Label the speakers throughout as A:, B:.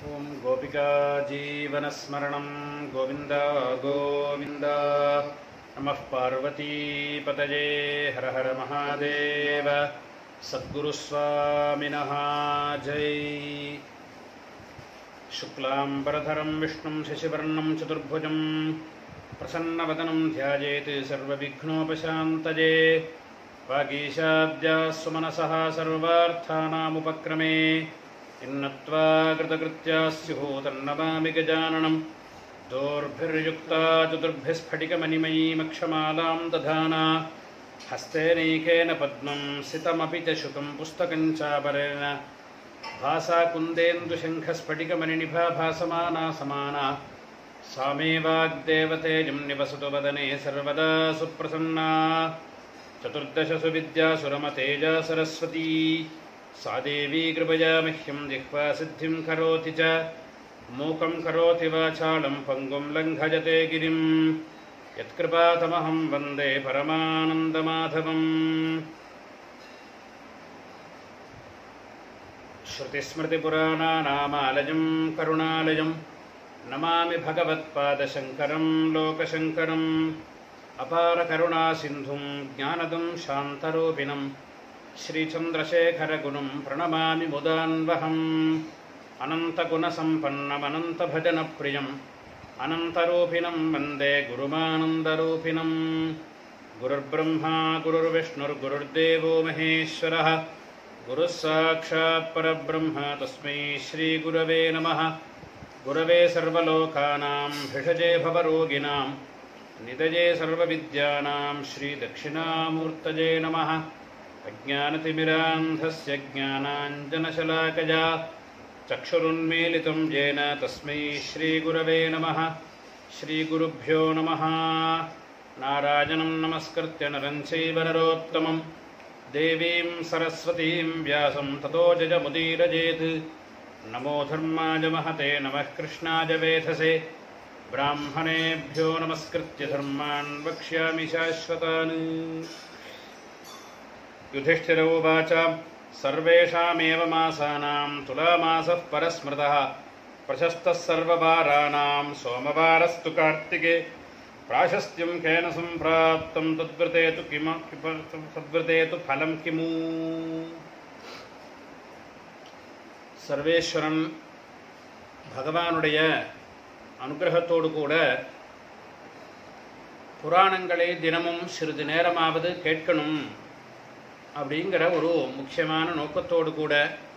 A: ॐ गोपिकाजीवनस्मरणं गोविन्द गोविन्द नमः पार्वतीपतये हर हर महादेव सद्गुरुस्वामिनः जय शुक्लाम्बरधरं विष्णुं शशिवर्णं चतुर्भुजं प्रसन्नवदनं ध्यायेत् सर्वविघ्नोपशान्तये वागीशाद्याः सुमनसः सर्वार्थानामुपक्रमे इन्नत्वा कृतकृत्याः स्युः तन्नमामि गजाननं दोर्भिर्युक्ता चतुर्भिः स्फटिकमणिमयीमक्षमालां दधाना हस्तेनैकेन पद्मं सितमपि च शुकं पुस्तकं चापरेण भासा कुन्देन्दुशङ्खस्फटिकमणिनिभा भासमाना समाना सा मे वाग्देवतेजं निवसतु वदने सर्वदा सुप्रसन्ना चतुर्दशसु विद्यासुरमतेजा सरस्वती सा देवी कृपया मह्यं जिह्वा सिद्धिं करोति च मूकं करोति वाचालं पङ्गुं लङ्घयते गिरिं यत्कृपातमहं वन्दे परमानन्दमाधवम् श्रुतिस्मृतिपुराणानामालयं करुणालयं नमामि भगवत्पादशङ्करं लोकशङ्करम् अपारकरुणासिन्धुं ज्ञानदं शान्तरूपिणं श्रीचन्द्रशेखरगुरुं प्रणमामि मुदान्वहम् अनन्तगुणसम्पन्नमनन्तभजनप्रियम् अनन्तरूपिणं वन्दे गुरुमानन्दरूपिणम् गुरुर्ब्रह्मा गुरुर्विष्णुर्गुरुर्देवो महेश्वरः गुरुः साक्षात् परब्रह्म तस्मै श्रीगुरवे नमः गुरवे सर्वलोकानां भिषजे भवरोगिणां निधये सर्वविद्यानां श्रीदक्षिणामूर्तये नमः अज्ञानतिमिरान्धस्य ज्ञानाञ्जनशलाकया चक्षुरुन्मीलितं येन तस्मै श्रीगुरवे नमः श्रीगुरुभ्यो नमः नारायणं नमस्कृत्य नरं चैव नरोत्तमं देवीं सरस्वतीं व्यासं ततो जजमुदीरजेत् नमो धर्माय महते नमः कृष्णाय वेधसे ब्राह्मणेभ्यो नमस्कृत्य धर्मान् वक्ष्यामि शाश्वतान् युधिष्ठिर उवाच सर्वेषामेव मासानां तुलामासः परस्मृतः प्रशस्तः सर्ववाराणां सोमवारस्तु कार्तिके प्राशस्त्यं केन सम्प्राप्तं तद्वृते तु किम तद्वृते तु फलं किमु சர்வேஸ்வரன் பகவானுடைய அனுகிரகத்தோடு கூட புராணங்களை தினமும் சிறிது நேரமாவது கேட்கணும் அப்படிங்கிற ஒரு முக்கியமான நோக்கத்தோடு கூட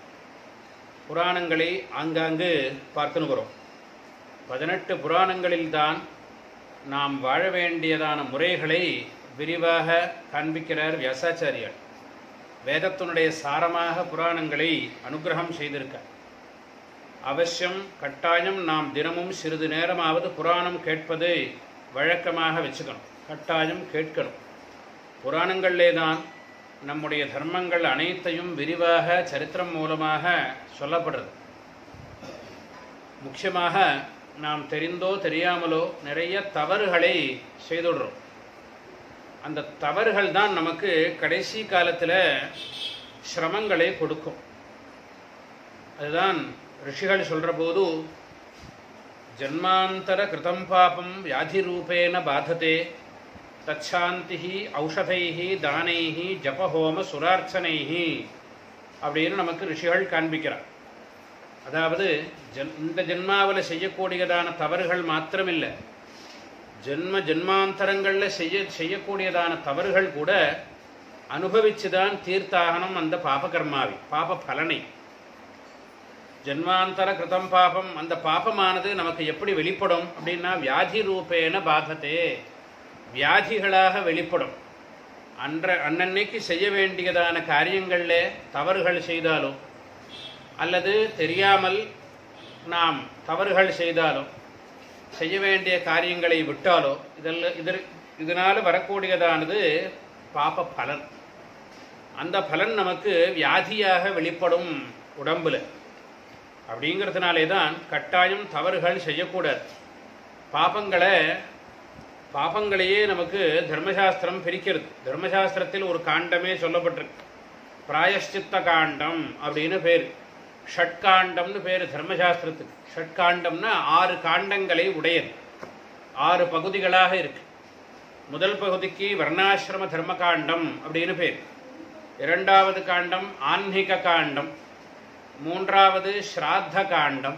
A: புராணங்களை ஆங்காங்கு பார்த்துன்னு வரும் பதினெட்டு புராணங்களில்தான் நாம் வாழ வேண்டியதான முறைகளை விரிவாக காண்பிக்கிறார் வியாசாச்சாரியார் வேதத்தினுடைய சாரமாக புராணங்களை அனுகிரகம் செய்திருக்கார் அவசியம் கட்டாயம் நாம் தினமும் சிறிது நேரமாவது புராணம் கேட்பது வழக்கமாக வச்சுக்கணும் கட்டாயம் கேட்கணும் புராணங்களிலே தான் நம்முடைய தர்மங்கள் அனைத்தையும் விரிவாக சரித்திரம் மூலமாக சொல்லப்படுறது முக்கியமாக நாம் தெரிந்தோ தெரியாமலோ நிறைய தவறுகளை செய்துடுறோம் அந்த தவறுகள் தான் நமக்கு கடைசி காலத்தில் சிரமங்களை கொடுக்கும் அதுதான் ரிஷிகள் சொல்கிற போது ஜன்மாந்தர கிருதம் பாபம் வியாதி ரூபேன பாததே தச்சாந்தி ஔஷதைஹி தானைஹி ஜபஹோம சுரார்ச்சனைஹி அப்படின்னு நமக்கு ரிஷிகள் காண்பிக்கிறார் அதாவது ஜன் இந்த ஜென்மாவில் செய்யக்கூடியதான தவறுகள் மாத்திரமில்லை ஜென்ம ஜென்மாந்தரங்களில் செய்ய செய்யக்கூடியதான தவறுகள் கூட அனுபவிச்சு தான் தீர்த்தாகணும் அந்த பாபகர்மாவி பாப பலனை ஜென்மாந்தர கிருதம் பாபம் அந்த பாபமானது நமக்கு எப்படி வெளிப்படும் அப்படின்னா வியாதி ரூபேன பாதத்தே வியாதிகளாக வெளிப்படும் அன்ற அன்னன்னைக்கு செய்ய வேண்டியதான காரியங்களில் தவறுகள் செய்தாலோ அல்லது தெரியாமல் நாம் தவறுகள் செய்தாலோ செய்ய வேண்டிய காரியங்களை விட்டாலோ இதெல்லாம் இதர் இதனால் வரக்கூடியதானது பாப பலன் அந்த பலன் நமக்கு வியாதியாக வெளிப்படும் உடம்பில் அப்படிங்கிறதுனாலே தான் கட்டாயம் தவறுகள் செய்யக்கூடாது பாபங்களை பாபங்களையே நமக்கு தர்மசாஸ்திரம் பிரிக்கிறது தர்மசாஸ்திரத்தில் ஒரு காண்டமே சொல்லப்பட்டிருக்கு பிராயஷ்சித்த காண்டம் அப்படின்னு பேர் ஷட்காண்டம்னு பேர் தர்மசாஸ்திரத்துக்கு ஷட்காண்டம்னா ஆறு காண்டங்களை உடையது ஆறு பகுதிகளாக இருக்கு முதல் பகுதிக்கு வர்ணாசிரம தர்ம காண்டம் அப்படின்னு பேர் இரண்டாவது காண்டம் ஆன்மீக காண்டம் மூன்றாவது ஸ்ராத்த காண்டம்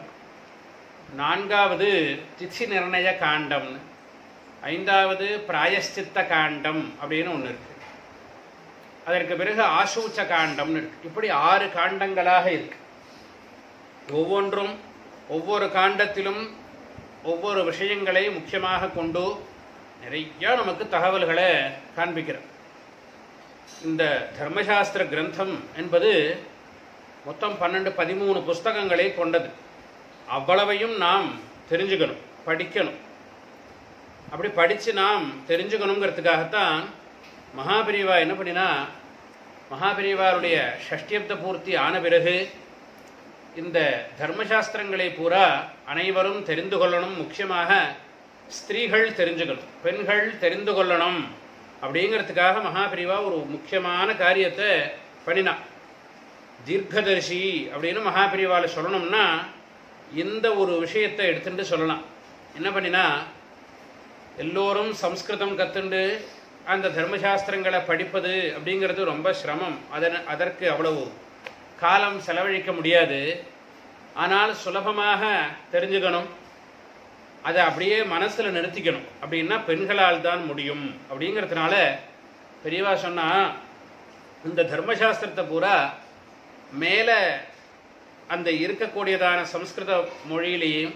A: நான்காவது திதி நிர்ணய காண்டம்னு ஐந்தாவது பிராயஷ்சித்த காண்டம் அப்படின்னு ஒன்று இருக்கு அதற்கு பிறகு ஆசூச்ச காண்டம்னு இருக்கு இப்படி ஆறு காண்டங்களாக இருக்கு ஒவ்வொன்றும் ஒவ்வொரு காண்டத்திலும் ஒவ்வொரு விஷயங்களை முக்கியமாக கொண்டு நிறைய நமக்கு தகவல்களை காண்பிக்கிறது இந்த தர்மசாஸ்திர கிரந்தம் என்பது மொத்தம் பன்னெண்டு பதிமூணு புஸ்தகங்களை கொண்டது அவ்வளவையும் நாம் தெரிஞ்சுக்கணும் படிக்கணும் அப்படி படித்து நாம் தெரிஞ்சுக்கணுங்கிறதுக்காகத்தான் மகாபிரிவா என்ன பண்ணினா மகாபிரிவாருடைய ஷஷ்டியப்த பூர்த்தி ஆன பிறகு இந்த தர்மசாஸ்திரங்களை பூரா அனைவரும் தெரிந்து கொள்ளணும் முக்கியமாக ஸ்திரீகள் தெரிஞ்சுக்கணும் பெண்கள் தெரிந்து கொள்ளணும் அப்படிங்கிறதுக்காக மகாபிரிவா ஒரு முக்கியமான காரியத்தை பண்ணினா தீர்க்கதர்ஷி அப்படின்னு மகாபிரிவாவில் சொல்லணும்னா இந்த ஒரு விஷயத்தை எடுத்துட்டு சொல்லலாம் என்ன பண்ணினா எல்லோரும் சம்ஸ்கிருதம் கற்றுண்டு அந்த தர்மசாஸ்திரங்களை படிப்பது அப்படிங்கிறது ரொம்ப சிரமம் அதன் அதற்கு அவ்வளவு காலம் செலவழிக்க முடியாது ஆனால் சுலபமாக தெரிஞ்சுக்கணும் அதை அப்படியே மனசில் நிறுத்திக்கணும் அப்படின்னா பெண்களால் தான் முடியும் அப்படிங்கிறதுனால பெரியவா சொன்னா இந்த தர்மசாஸ்திரத்தை பூரா மேலே அந்த இருக்கக்கூடியதான சம்ஸ்கிருத மொழியிலையும்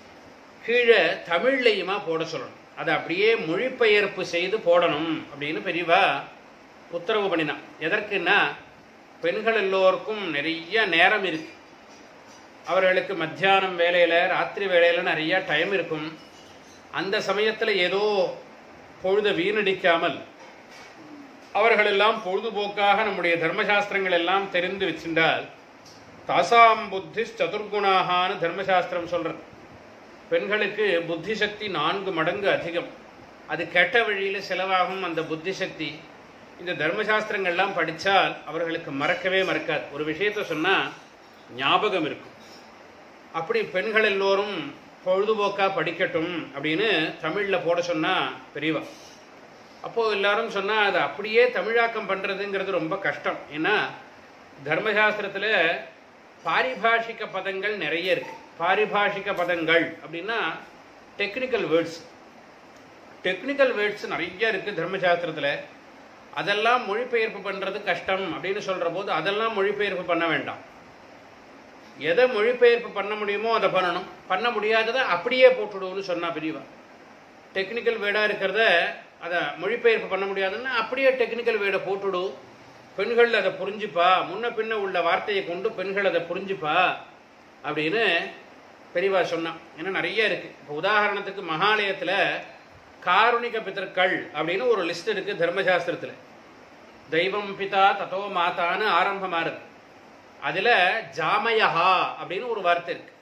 A: கீழே தமிழ்லையுமா போட சொல்லணும் அதை அப்படியே மொழிபெயர்ப்பு செய்து போடணும் அப்படின்னு பெரியவா உத்தரவு பண்ணினான் எதற்குன்னா பெண்கள் எல்லோருக்கும் நிறைய நேரம் இருக்கு அவர்களுக்கு மத்தியானம் வேலையில் ராத்திரி வேலையில் நிறைய டைம் இருக்கும் அந்த சமயத்தில் ஏதோ பொழுதை வீணடிக்காமல் அவர்களெல்லாம் பொழுதுபோக்காக நம்முடைய தர்மசாஸ்திரங்கள் எல்லாம் தெரிந்து வச்சிருந்தால் தாசாம் புத்தி சதுர்குணாகான்னு தர்மசாஸ்திரம் சொல்றது பெண்களுக்கு புத்தி சக்தி நான்கு மடங்கு அதிகம் அது கெட்ட வழியில் செலவாகும் அந்த புத்தி சக்தி இந்த தர்மசாஸ்திரங்கள்லாம் படித்தால் அவர்களுக்கு மறக்கவே மறக்காது ஒரு விஷயத்த சொன்னால் ஞாபகம் இருக்கும் அப்படி பெண்கள் எல்லோரும் பொழுதுபோக்காக படிக்கட்டும் அப்படின்னு தமிழில் போட சொன்னால் பெரியவா அப்போது எல்லாரும் சொன்னால் அதை அப்படியே தமிழாக்கம் பண்ணுறதுங்கிறது ரொம்ப கஷ்டம் ஏன்னா தர்மசாஸ்திரத்தில் பாரிபாஷிக பதங்கள் நிறைய இருக்கு பாரிபாஷிக பதங்கள் அப்படின்னா டெக்னிக்கல் வேர்ட்ஸ் டெக்னிக்கல் வேர்ட்ஸ் நிறைய இருக்குது தர்மசாஸ்திரத்தில் அதெல்லாம் மொழிபெயர்ப்பு பண்ணுறது கஷ்டம் அப்படின்னு சொல்கிற போது அதெல்லாம் மொழிபெயர்ப்பு பண்ண வேண்டாம் எதை மொழிபெயர்ப்பு பண்ண முடியுமோ அதை பண்ணணும் பண்ண முடியாததை அப்படியே போட்டுடுவோம்னு சொன்னா பிரிவா டெக்னிக்கல் வேர்டாக இருக்கிறத அதை மொழிபெயர்ப்பு பண்ண முடியாதுன்னா அப்படியே டெக்னிக்கல் வேர்டை போட்டுடு பெண்கள் அதை புரிஞ்சுப்பா முன்ன பின்ன உள்ள வார்த்தையை கொண்டு பெண்கள் அதை புரிஞ்சுப்பா அப்படின்னு பெரியவா சொன்னான் ஏன்னா நிறைய இருக்கு இப்போ உதாரணத்துக்கு மகாலயத்தில் காருணிக பித்தர்கள் அப்படின்னு ஒரு லிஸ்ட் இருக்கு தர்மசாஸ்திரத்தில் தெய்வம் பிதா தத்தோ மாதான்னு ஆரம்பமாகுது அதில் ஜாமயஹா அப்படின்னு ஒரு வார்த்தை இருக்கு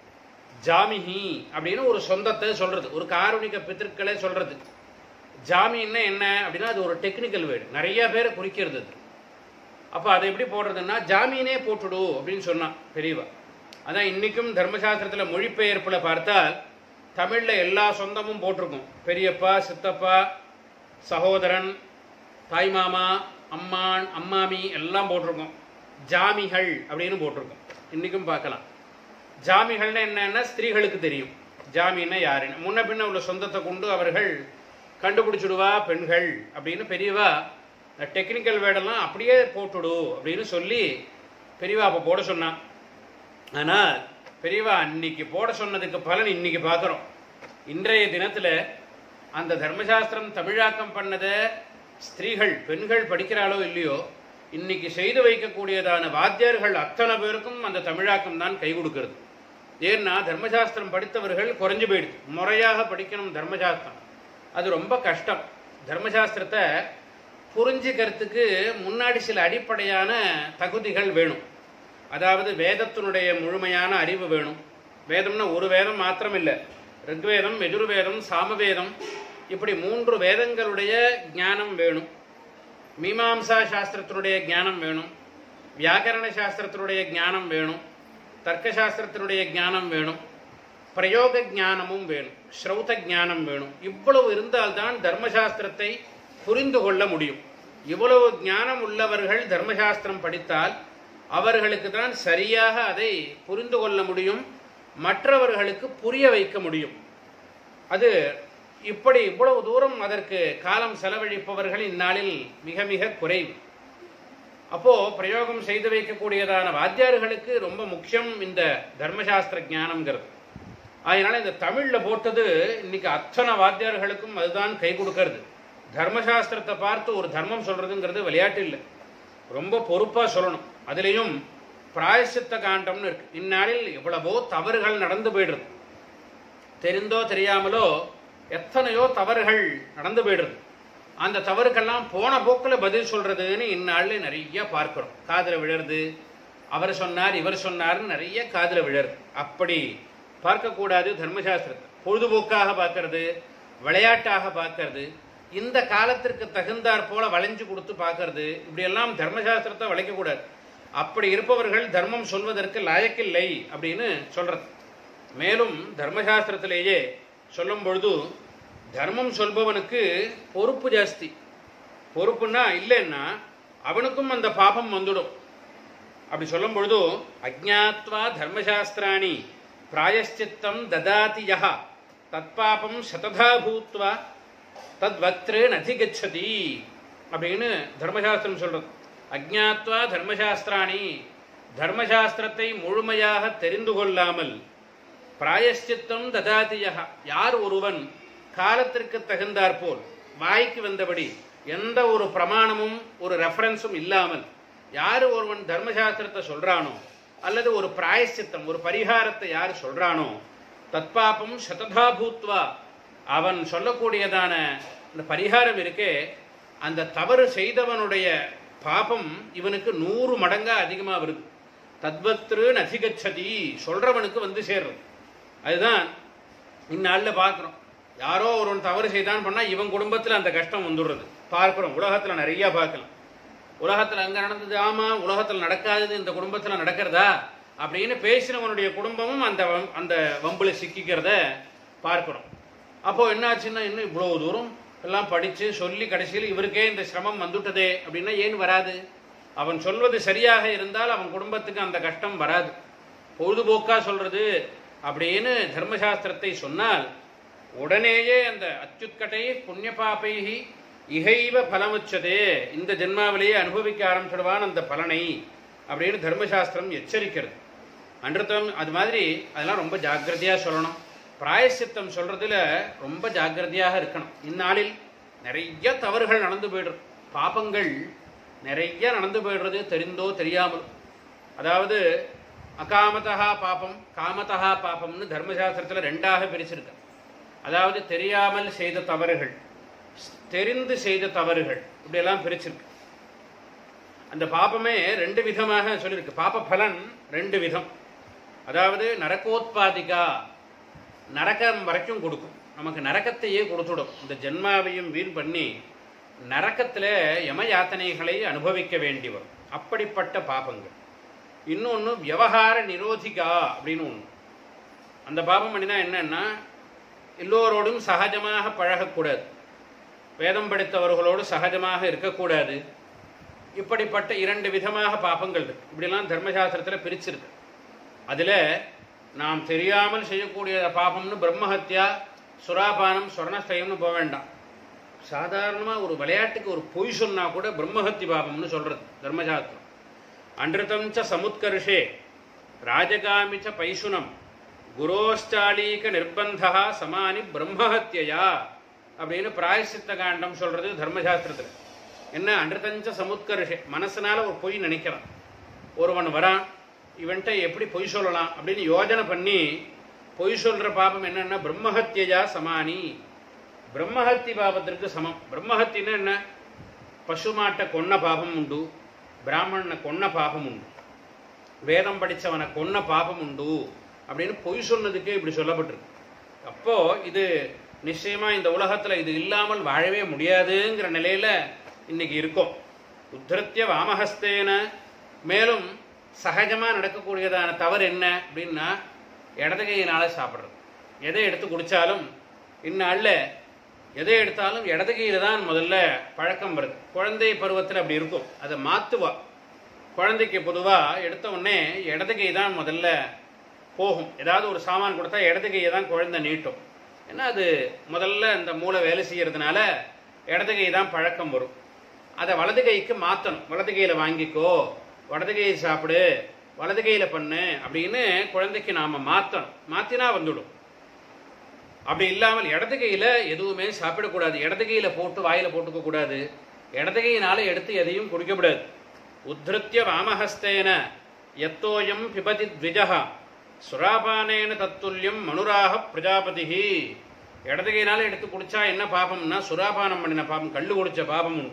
A: ஜாமிஹி அப்படின்னு ஒரு சொந்தத்தை சொல்றது ஒரு காருணிக பித்திருக்களே சொல்றது ஜாமின்னா என்ன அப்படின்னா அது ஒரு டெக்னிக்கல் வேர்டு நிறைய பேரை குறிக்கிறது அது அப்போ அதை எப்படி போடுறதுன்னா ஜாமீனே போட்டுடு அப்படின்னு சொன்னான் பெரியவா அதான் இன்னைக்கும் தர்மசாஸ்திரத்தில் மொழிபெயர்ப்பில் பார்த்தால் தமிழில் எல்லா சொந்தமும் போட்டிருக்கும் பெரியப்பா சித்தப்பா சகோதரன் தாய்மாமா அம்மான் அம்மாமி எல்லாம் போட்டிருக்கோம் ஜாமிகள் அப்படின்னு போட்டிருக்கோம் இன்றைக்கும் பார்க்கலாம் ஜாமிகள்னா என்னன்னா ஸ்திரீகளுக்கு தெரியும் ஜாமின்னா யாருன்னு முன்ன பின்ன உள்ள சொந்தத்தை கொண்டு அவர்கள் கண்டுபிடிச்சிடுவா பெண்கள் அப்படின்னு பெரியவா டெக்னிக்கல் வேர்டெல்லாம் அப்படியே போட்டுடு அப்படின்னு சொல்லி பெரியவா அப்போ போட சொன்னான் ஆனால் பெரியவா அன்னைக்கு போட சொன்னதுக்கு பலன் இன்னைக்கு பார்க்குறோம் இன்றைய தினத்தில் அந்த தர்மசாஸ்திரம் தமிழாக்கம் பண்ணதை ஸ்திரீகள் பெண்கள் படிக்கிறாளோ இல்லையோ இன்னைக்கு செய்து வைக்கக்கூடியதான வாத்தியார்கள் அத்தனை பேருக்கும் அந்த தமிழாக்கம் தான் கை கொடுக்கிறது ஏன்னா தர்மசாஸ்திரம் படித்தவர்கள் குறைஞ்சு போயிடுது முறையாக படிக்கணும் தர்மசாஸ்திரம் அது ரொம்ப கஷ்டம் தர்மசாஸ்திரத்தை புரிஞ்சுக்கிறதுக்கு முன்னாடி சில அடிப்படையான தகுதிகள் வேணும் அதாவது வேதத்தினுடைய முழுமையான அறிவு வேணும் வேதம்னா ஒரு வேதம் மாத்திரம் இல்லை ரிக்வேதம் எஜுர்வேதம் சாமவேதம் இப்படி மூன்று வேதங்களுடைய ஞானம் வேணும் மீமாம்சா சாஸ்திரத்தினுடைய ஞானம் வேணும் வியாக்கரண சாஸ்திரத்தினுடைய ஞானம் வேணும் தர்க்கசாஸ்திரத்தினுடைய ஞானம் வேணும் பிரயோக ஞானமும் வேணும் ஸ்ரௌத ஞானம் வேணும் இவ்வளவு இருந்தால்தான் தர்மசாஸ்திரத்தை புரிந்து கொள்ள முடியும் இவ்வளவு ஞானம் உள்ளவர்கள் தர்மசாஸ்திரம் படித்தால் அவர்களுக்கு தான் சரியாக அதை புரிந்து கொள்ள முடியும் மற்றவர்களுக்கு புரிய வைக்க முடியும் அது இப்படி இவ்வளவு தூரம் அதற்கு காலம் செலவழிப்பவர்கள் இந்நாளில் மிக மிக குறைவு அப்போ பிரயோகம் செய்து வைக்கக்கூடியதான வாத்தியார்களுக்கு ரொம்ப முக்கியம் இந்த தர்மசாஸ்திர ஞானம்ங்கிறது அதனால இந்த தமிழ்ல போட்டது இன்னைக்கு அத்தனை வாத்தியார்களுக்கும் அதுதான் கை கொடுக்கறது தர்மசாஸ்திரத்தை பார்த்து ஒரு தர்மம் சொல்றதுங்கிறது விளையாட்டு இல்லை ரொம்ப பொறுப்பா சொல்லணும் அதுலேயும் பிராயசித்த காண்டம்னு இருக்கு இந்நாளில் எவ்வளவோ தவறுகள் நடந்து போயிடுறது தெரிந்தோ தெரியாமலோ எத்தனையோ தவறுகள் நடந்து போயிடுறது அந்த தவறுக்கெல்லாம் போன போக்கில் பதில் சொல்றதுன்னு இந்நாளில் நிறைய பார்க்கிறோம் காதில் விழருது அவர் சொன்னார் இவர் சொன்னார்னு நிறைய காதில் விழருது அப்படி பார்க்கக்கூடாது தர்மசாஸ்திரத்தை பொழுதுபோக்காக பார்க்கறது விளையாட்டாக பார்க்கறது இந்த காலத்திற்கு தகுந்தாற் போல வளைஞ்சு கொடுத்து பார்க்கறது இப்படியெல்லாம் தர்மசாஸ்திரத்தை வளைக்கக்கூடாது அப்படி இருப்பவர்கள் தர்மம் சொல்வதற்கு லாயக்கில்லை அப்படின்னு சொல்றது மேலும் தர்மசாஸ்திரத்திலேயே சொல்லும் பொழுது தர்மம் சொல்பவனுக்கு பொறுப்பு ஜாஸ்தி பொறுப்புன்னா இல்லைன்னா அவனுக்கும் அந்த பாபம் வந்துடும் அப்படி சொல்லும் பொழுது அஜாத்வா தர்மசாஸ்திராணி பிராயஷ்சித்தம் ததாதி யஹ தத்பாபம் சததா பூத்வா தத்வக்திரே நதிகச்சதி அப்படின்னு தர்மசாஸ்திரம் சொல்றது அஜாத்வா தர்மசாஸ்திராணி தர்மசாஸ்திரத்தை முழுமையாக தெரிந்து கொள்ளாமல் பிராயஷ்சித்தம் ததாதியா யார் ஒருவன் காலத்திற்கு தகுந்தாற்போல் வாய்க்கு வந்தபடி எந்த ஒரு பிரமாணமும் ஒரு ரெஃபரன்ஸும் இல்லாமல் யார் ஒருவன் தர்மசாஸ்திரத்தை சொல்றானோ அல்லது ஒரு பிராயஷ்சித்தம் ஒரு பரிகாரத்தை யார் சொல்றானோ தத்பாபம் சததா பூத்வா அவன் சொல்லக்கூடியதான இந்த பரிகாரம் இருக்கே அந்த தவறு செய்தவனுடைய பாபம் இவனுக்கு நூறு மடங்கா அதிகமா வருது தத்வத்ரு நதிகச்சதி சொல்றவனுக்கு வந்து சேர்றது அதுதான் இந்நாளில் பார்க்குறோம் யாரோ ஒருவன் தவறு செய்தான் பண்ணா இவன் குடும்பத்தில் அந்த கஷ்டம் வந்துடுறது பார்க்குறோம் உலகத்தில் நிறைய பார்க்கலாம் உலகத்தில் அங்கே நடந்தது ஆமா உலகத்தில் நடக்காதது இந்த குடும்பத்தில் நடக்கிறதா அப்படின்னு பேசினவனுடைய குடும்பமும் அந்த வம்- அந்த வம்புல சிக்கிக்கிறத பார்க்கிறோம் அப்போ என்னாச்சுன்னா இன்னும் இவ்வளவு தூரம் எல்லாம் படிச்சு சொல்லி கடைசியில் இவருக்கே இந்த சிரமம் வந்துட்டதே அப்படின்னா ஏன் வராது அவன் சொல்வது சரியாக இருந்தால் அவன் குடும்பத்துக்கு அந்த கஷ்டம் வராது பொழுதுபோக்கா சொல்றது அப்படின்னு தர்மசாஸ்திரத்தை சொன்னால் உடனேயே அந்த அச்சுத்கட்டை புண்ணிய பாபைகி இகைவ பலமுச்சதே இந்த ஜென்மாவிலேயே அனுபவிக்க ஆரம்பிச்சிடுவான் அந்த பலனை அப்படின்னு தர்மசாஸ்திரம் எச்சரிக்கிறது அன்றத்தம் அது மாதிரி அதெல்லாம் ரொம்ப ஜாக்கிரதையா சொல்லணும் பிராயசித்தம் சொல்றதுல ரொம்ப ஜாக்கிரதையாக இருக்கணும் இந்நாளில் நிறைய தவறுகள் நடந்து போயிடுறது பாபங்கள் நிறைய நடந்து போயிடுறது தெரிந்தோ தெரியாமல் அதாவது அகாமதா பாபம் காமதா பாபம்னு தர்மசாஸ்திரத்தில் ரெண்டாக பிரிச்சிருக்கு அதாவது தெரியாமல் செய்த தவறுகள் தெரிந்து செய்த தவறுகள் இப்படியெல்லாம் பிரிச்சிருக்கு அந்த பாபமே ரெண்டு விதமாக சொல்லியிருக்கு பாப பலன் ரெண்டு விதம் அதாவது நரகோத்பாதிகா நரகம் வரைக்கும் கொடுக்கும் நமக்கு நரகத்தையே கொடுத்துடும் இந்த ஜென்மாவையும் வீண் பண்ணி நரக்கத்தில் யம யாத்தனைகளை அனுபவிக்க வேண்டி வரும் அப்படிப்பட்ட பாபங்கள் இன்னொன்று விவகார நிரோதிகா அப்படின்னு ஒன்று அந்த பாபம் பண்ணினா என்னன்னா எல்லோரோடும் சகஜமாக பழகக்கூடாது வேதம் படித்தவர்களோடு சகஜமாக இருக்கக்கூடாது இப்படிப்பட்ட இரண்டு விதமாக பாபங்கள் இருக்கு இப்படிலாம் தர்மசாஸ்திரத்தில் பிரிச்சிருக்கு அதில் நாம் தெரியாமல் செய்யக்கூடிய பாபம்னு பிரம்மஹத்யா சுராபானம் சொர்ணஸ்தயம்னு போக வேண்டாம் சாதாரணமாக ஒரு விளையாட்டுக்கு ஒரு பொய் சொன்னா கூட பிரம்மஹத்தி பாபம்னு சொல்றது தர்மசாஸ்திரம் அன்றிதம் ச சமுத்கர்ஷே ராஜகாமி ச பைசுனம் குரோஷ்டாலீக நிர்பந்தா சமானி பிரம்மஹத்யா அப்படின்னு பிராயசித்த காண்டம் சொல்றது தர்மசாஸ்திரத்தில் என்ன அன்றிதஞ்ச சமுத்கர்ஷே மனசனால ஒரு பொய் நினைக்கிறான் ஒருவன் வரான் இவன்ட்ட எப்படி பொய் சொல்லலாம் அப்படின்னு யோஜனை பண்ணி பொய் சொல்ற பாபம் என்னன்னா பிரம்மஹத்யா சமானி பிரம்மஹத்தி பாபத்திற்கு சமம் பிரம்மஹத்தின்னா என்ன பசுமாட்டை கொன்ன பாபம் உண்டு பிராமணனை கொன்ன பாபம் உண்டு வேதம் படிச்சவனை கொன்ன பாபம் உண்டு அப்படின்னு பொய் சொன்னதுக்கே இப்படி சொல்லப்பட்டிருக்கு அப்போ இது நிச்சயமா இந்த உலகத்துல இது இல்லாமல் வாழவே முடியாதுங்கிற நிலையில இன்னைக்கு இருக்கோம் உத்தரத்திய வாமஹஸ்தேன மேலும் சகஜமாக நடக்கக்கூடியதான தவறு என்ன அப்படின்னா இடது கையினால சாப்பிட்றது எதை எடுத்து குடித்தாலும் இந்நாளில் எதை எடுத்தாலும் இடது கையில் தான் முதல்ல பழக்கம் வருது குழந்தை பருவத்தில் அப்படி இருக்கும் அதை மாற்றுவா குழந்தைக்கு பொதுவாக எடுத்த உடனே இடது கை தான் முதல்ல போகும் ஏதாவது ஒரு சாமான் கொடுத்தா இடது கையை தான் குழந்தை நீட்டும் ஏன்னா அது முதல்ல இந்த மூளை வேலை செய்யறதுனால இடது கை தான் பழக்கம் வரும் அதை வலது கைக்கு மாற்றணும் வலது கையில் வாங்கிக்கோ வலது கையை சாப்பிடு வலது கையில் பண்ணு அப்படின்னு குழந்தைக்கு நாம் மாற்றணும் மாற்றினா வந்துடும் அப்படி இல்லாமல் இடது கையில் எதுவுமே சாப்பிடக்கூடாது இடது கையில் போட்டு வாயில் போட்டுக்க கூடாது இடது கையினால எடுத்து எதையும் குடிக்கக்கூடாது உத்ருத்திய வாமஹஸ்தேன எத்தோயம் பிபதி த்விஜா சுராபானேன தத்துல்யம் மனுராக பிரஜாபதிஹி இடது கையினால எடுத்து குடிச்சா என்ன பாபம்னா சுராபானம் பண்ணின பாபம் கள்ளு குடிச்ச பாபம் உண்டு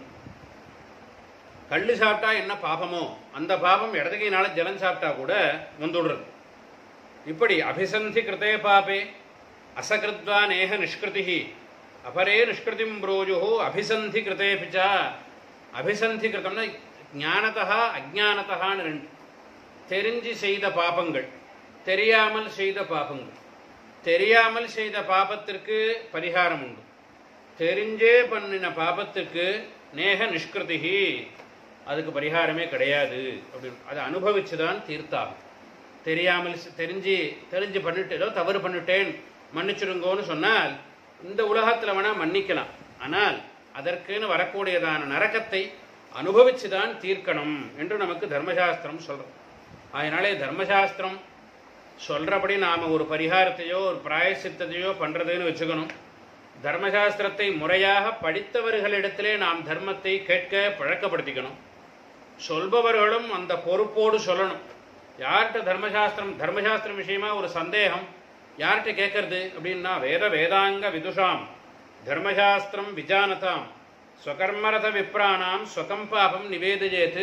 A: கள்ளு சாப்பிட்டா என்ன பாபமோ அந்த பாபம் இடது கையினால ஜலம் சாப்பிட்டா கூட வந்துடுறது இப்படி அபிசந்தி கிருத்தே பாபே அசகிருத்வா நேக நிஷ்கிருதி அபரே நிஷ்கிருதிம் ப்ரோஜு அபிசந்தி கிருத்தே பிச்சா அபிசந்தி கிருத்தம்னா ஞானதா அஜானதான்னு ரெண்டு தெரிஞ்சு செய்த பாபங்கள் தெரியாமல் செய்த பாபங்கள் தெரியாமல் செய்த பாபத்திற்கு பரிகாரம் உண்டு தெரிஞ்சே பண்ணின பாபத்துக்கு நேக நிஷ்கிருதிகி அதுக்கு பரிகாரமே கிடையாது அப்படின்னு அதை அனுபவிச்சு தான் தீர்த்தாகும் தெரியாமல் செ- தெரிஞ்சு தெரிஞ்சு பண்ணிட்டு ஏதோ தவறு பண்ணிட்டேன் மன்னிச்சிருங்கோன்னு சொன்னால் இந்த உலகத்தில் வேணால் மன்னிக்கலாம் ஆனால் அதற்குன்னு வரக்கூடியதான நரகத்தை அனுபவிச்சு தான் தீர்க்கணும் என்று நமக்கு தர்மசாஸ்திரம் சொல்கிறோம் அதனாலே தர்மசாஸ்திரம் சொல்கிறபடி நாம் ஒரு பரிகாரத்தையோ ஒரு பிராயசித்தத்தையோ பண்ணுறதுன்னு வச்சுக்கணும் தர்மசாஸ்திரத்தை முறையாக படித்தவர்களிடத்திலே நாம் தர்மத்தை கேட்க பழக்கப்படுத்திக்கணும் சொல்பவர்களும் அந்த பொறுப்போடு சொல்லணும் யார்கிட்ட தர்மசாஸ்திரம் தர்மசாஸ்திரம் விஷயமா ஒரு சந்தேகம் யார்கிட்ட கேட்கறது அப்படின்னா வேத வேதாங்க விதுஷாம் தர்மசாஸ்திரம் விஜானதாம் ஸ்வகர்மரத விப்ராணாம் ஸ்வகம் பாபம் நிவேதிஜேத்து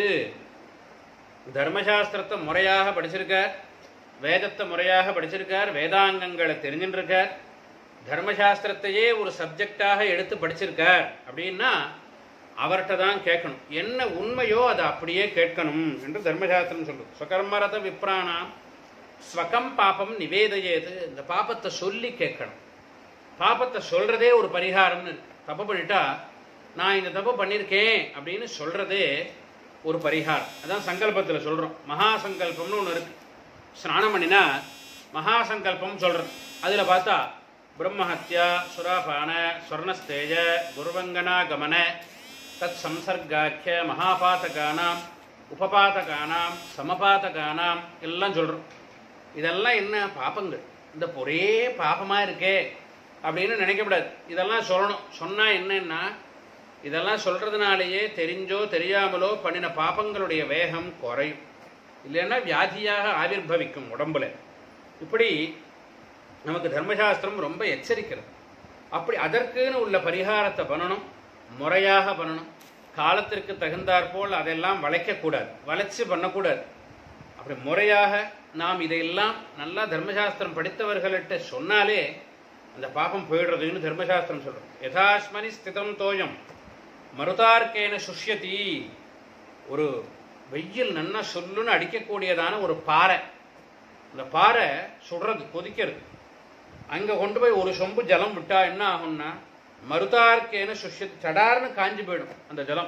A: தர்மசாஸ்திரத்தை முறையாக படிச்சிருக்கார் வேதத்தை முறையாக படிச்சிருக்கார் வேதாங்கங்களை தெரிஞ்சுட்டு இருக்கார் தர்மசாஸ்திரத்தையே ஒரு சப்ஜெக்டாக எடுத்து படிச்சிருக்கார் அப்படின்னா அவர்கிட்ட தான் கேட்கணும் என்ன உண்மையோ அதை அப்படியே கேட்கணும் என்று தர்மசாஸ்திரம் சொல்லுது ஸ்வகர்மரத விப்ராணாம் ஸ்வகம் பாபம் நிவேதையேது இந்த பாபத்தை சொல்லி கேட்கணும் பாபத்தை சொல்றதே ஒரு பரிகாரம்னு இருக்கு. தப்பு பண்ணிட்டா நான் இந்த தப்பு பண்ணியிருக்கேன் அப்படின்னு சொல்றதே ஒரு பரிகாரம் அதான் சங்கல்பத்தில் சொல்றோம் மகா சங்கல்பம்னு ஒன்று இருக்கு ஸ்நானம் பண்ணினா மகா சங்கல்பம் சொல்றது அதில் பார்த்தா பிரம்மஹத்யா சுராபான ஸ்வர்ணஸ்தேஜ குருவங்கனா கமன தத் சம்சர்காக்கிய மகாபாதகானாம் உபபாதகானாம் சமபாதகானாம் எல்லாம் சொல்றோம் இதெல்லாம் என்ன பாபங்கள் இந்த ஒரே பாபமா இருக்கே அப்படின்னு நினைக்கக்கூடாது இதெல்லாம் சொல்லணும் சொன்னா என்னன்னா இதெல்லாம் சொல்றதுனாலேயே தெரிஞ்சோ தெரியாமலோ பண்ணின பாபங்களுடைய வேகம் குறையும் இல்லைன்னா வியாதியாக ஆவிர்பவிக்கும் உடம்புல இப்படி நமக்கு தர்மசாஸ்திரம் ரொம்ப எச்சரிக்கிறது அப்படி அதற்குன்னு உள்ள பரிகாரத்தை பண்ணணும் முறையாக பண்ணணும் காலத்திற்கு தகுந்தாற்போல் அதெல்லாம் வளைக்கக்கூடாது வளைச்சு பண்ணக்கூடாது அப்படி முறையாக நாம் இதையெல்லாம் நல்லா தர்மசாஸ்திரம் படித்தவர்கள்ட்ட சொன்னாலே அந்த பாபம் போயிடுறதுன்னு தர்மசாஸ்திரம் சொல்றோம் யதாஸ்மனி ஸ்திதம் தோயம் மருதார்க்கேன சுஷ்யதி ஒரு வெயில் நன்னா சொல்லுன்னு அடிக்கக்கூடியதான ஒரு பாறை அந்த பாறை சுடுறது கொதிக்கிறது அங்கே கொண்டு போய் ஒரு சொம்பு ஜலம் விட்டா என்ன ஆகும்னா மருதார்க்கேன சுஷ்யத்து சடார்னு காஞ்சி போயிடும் அந்த ஜலம்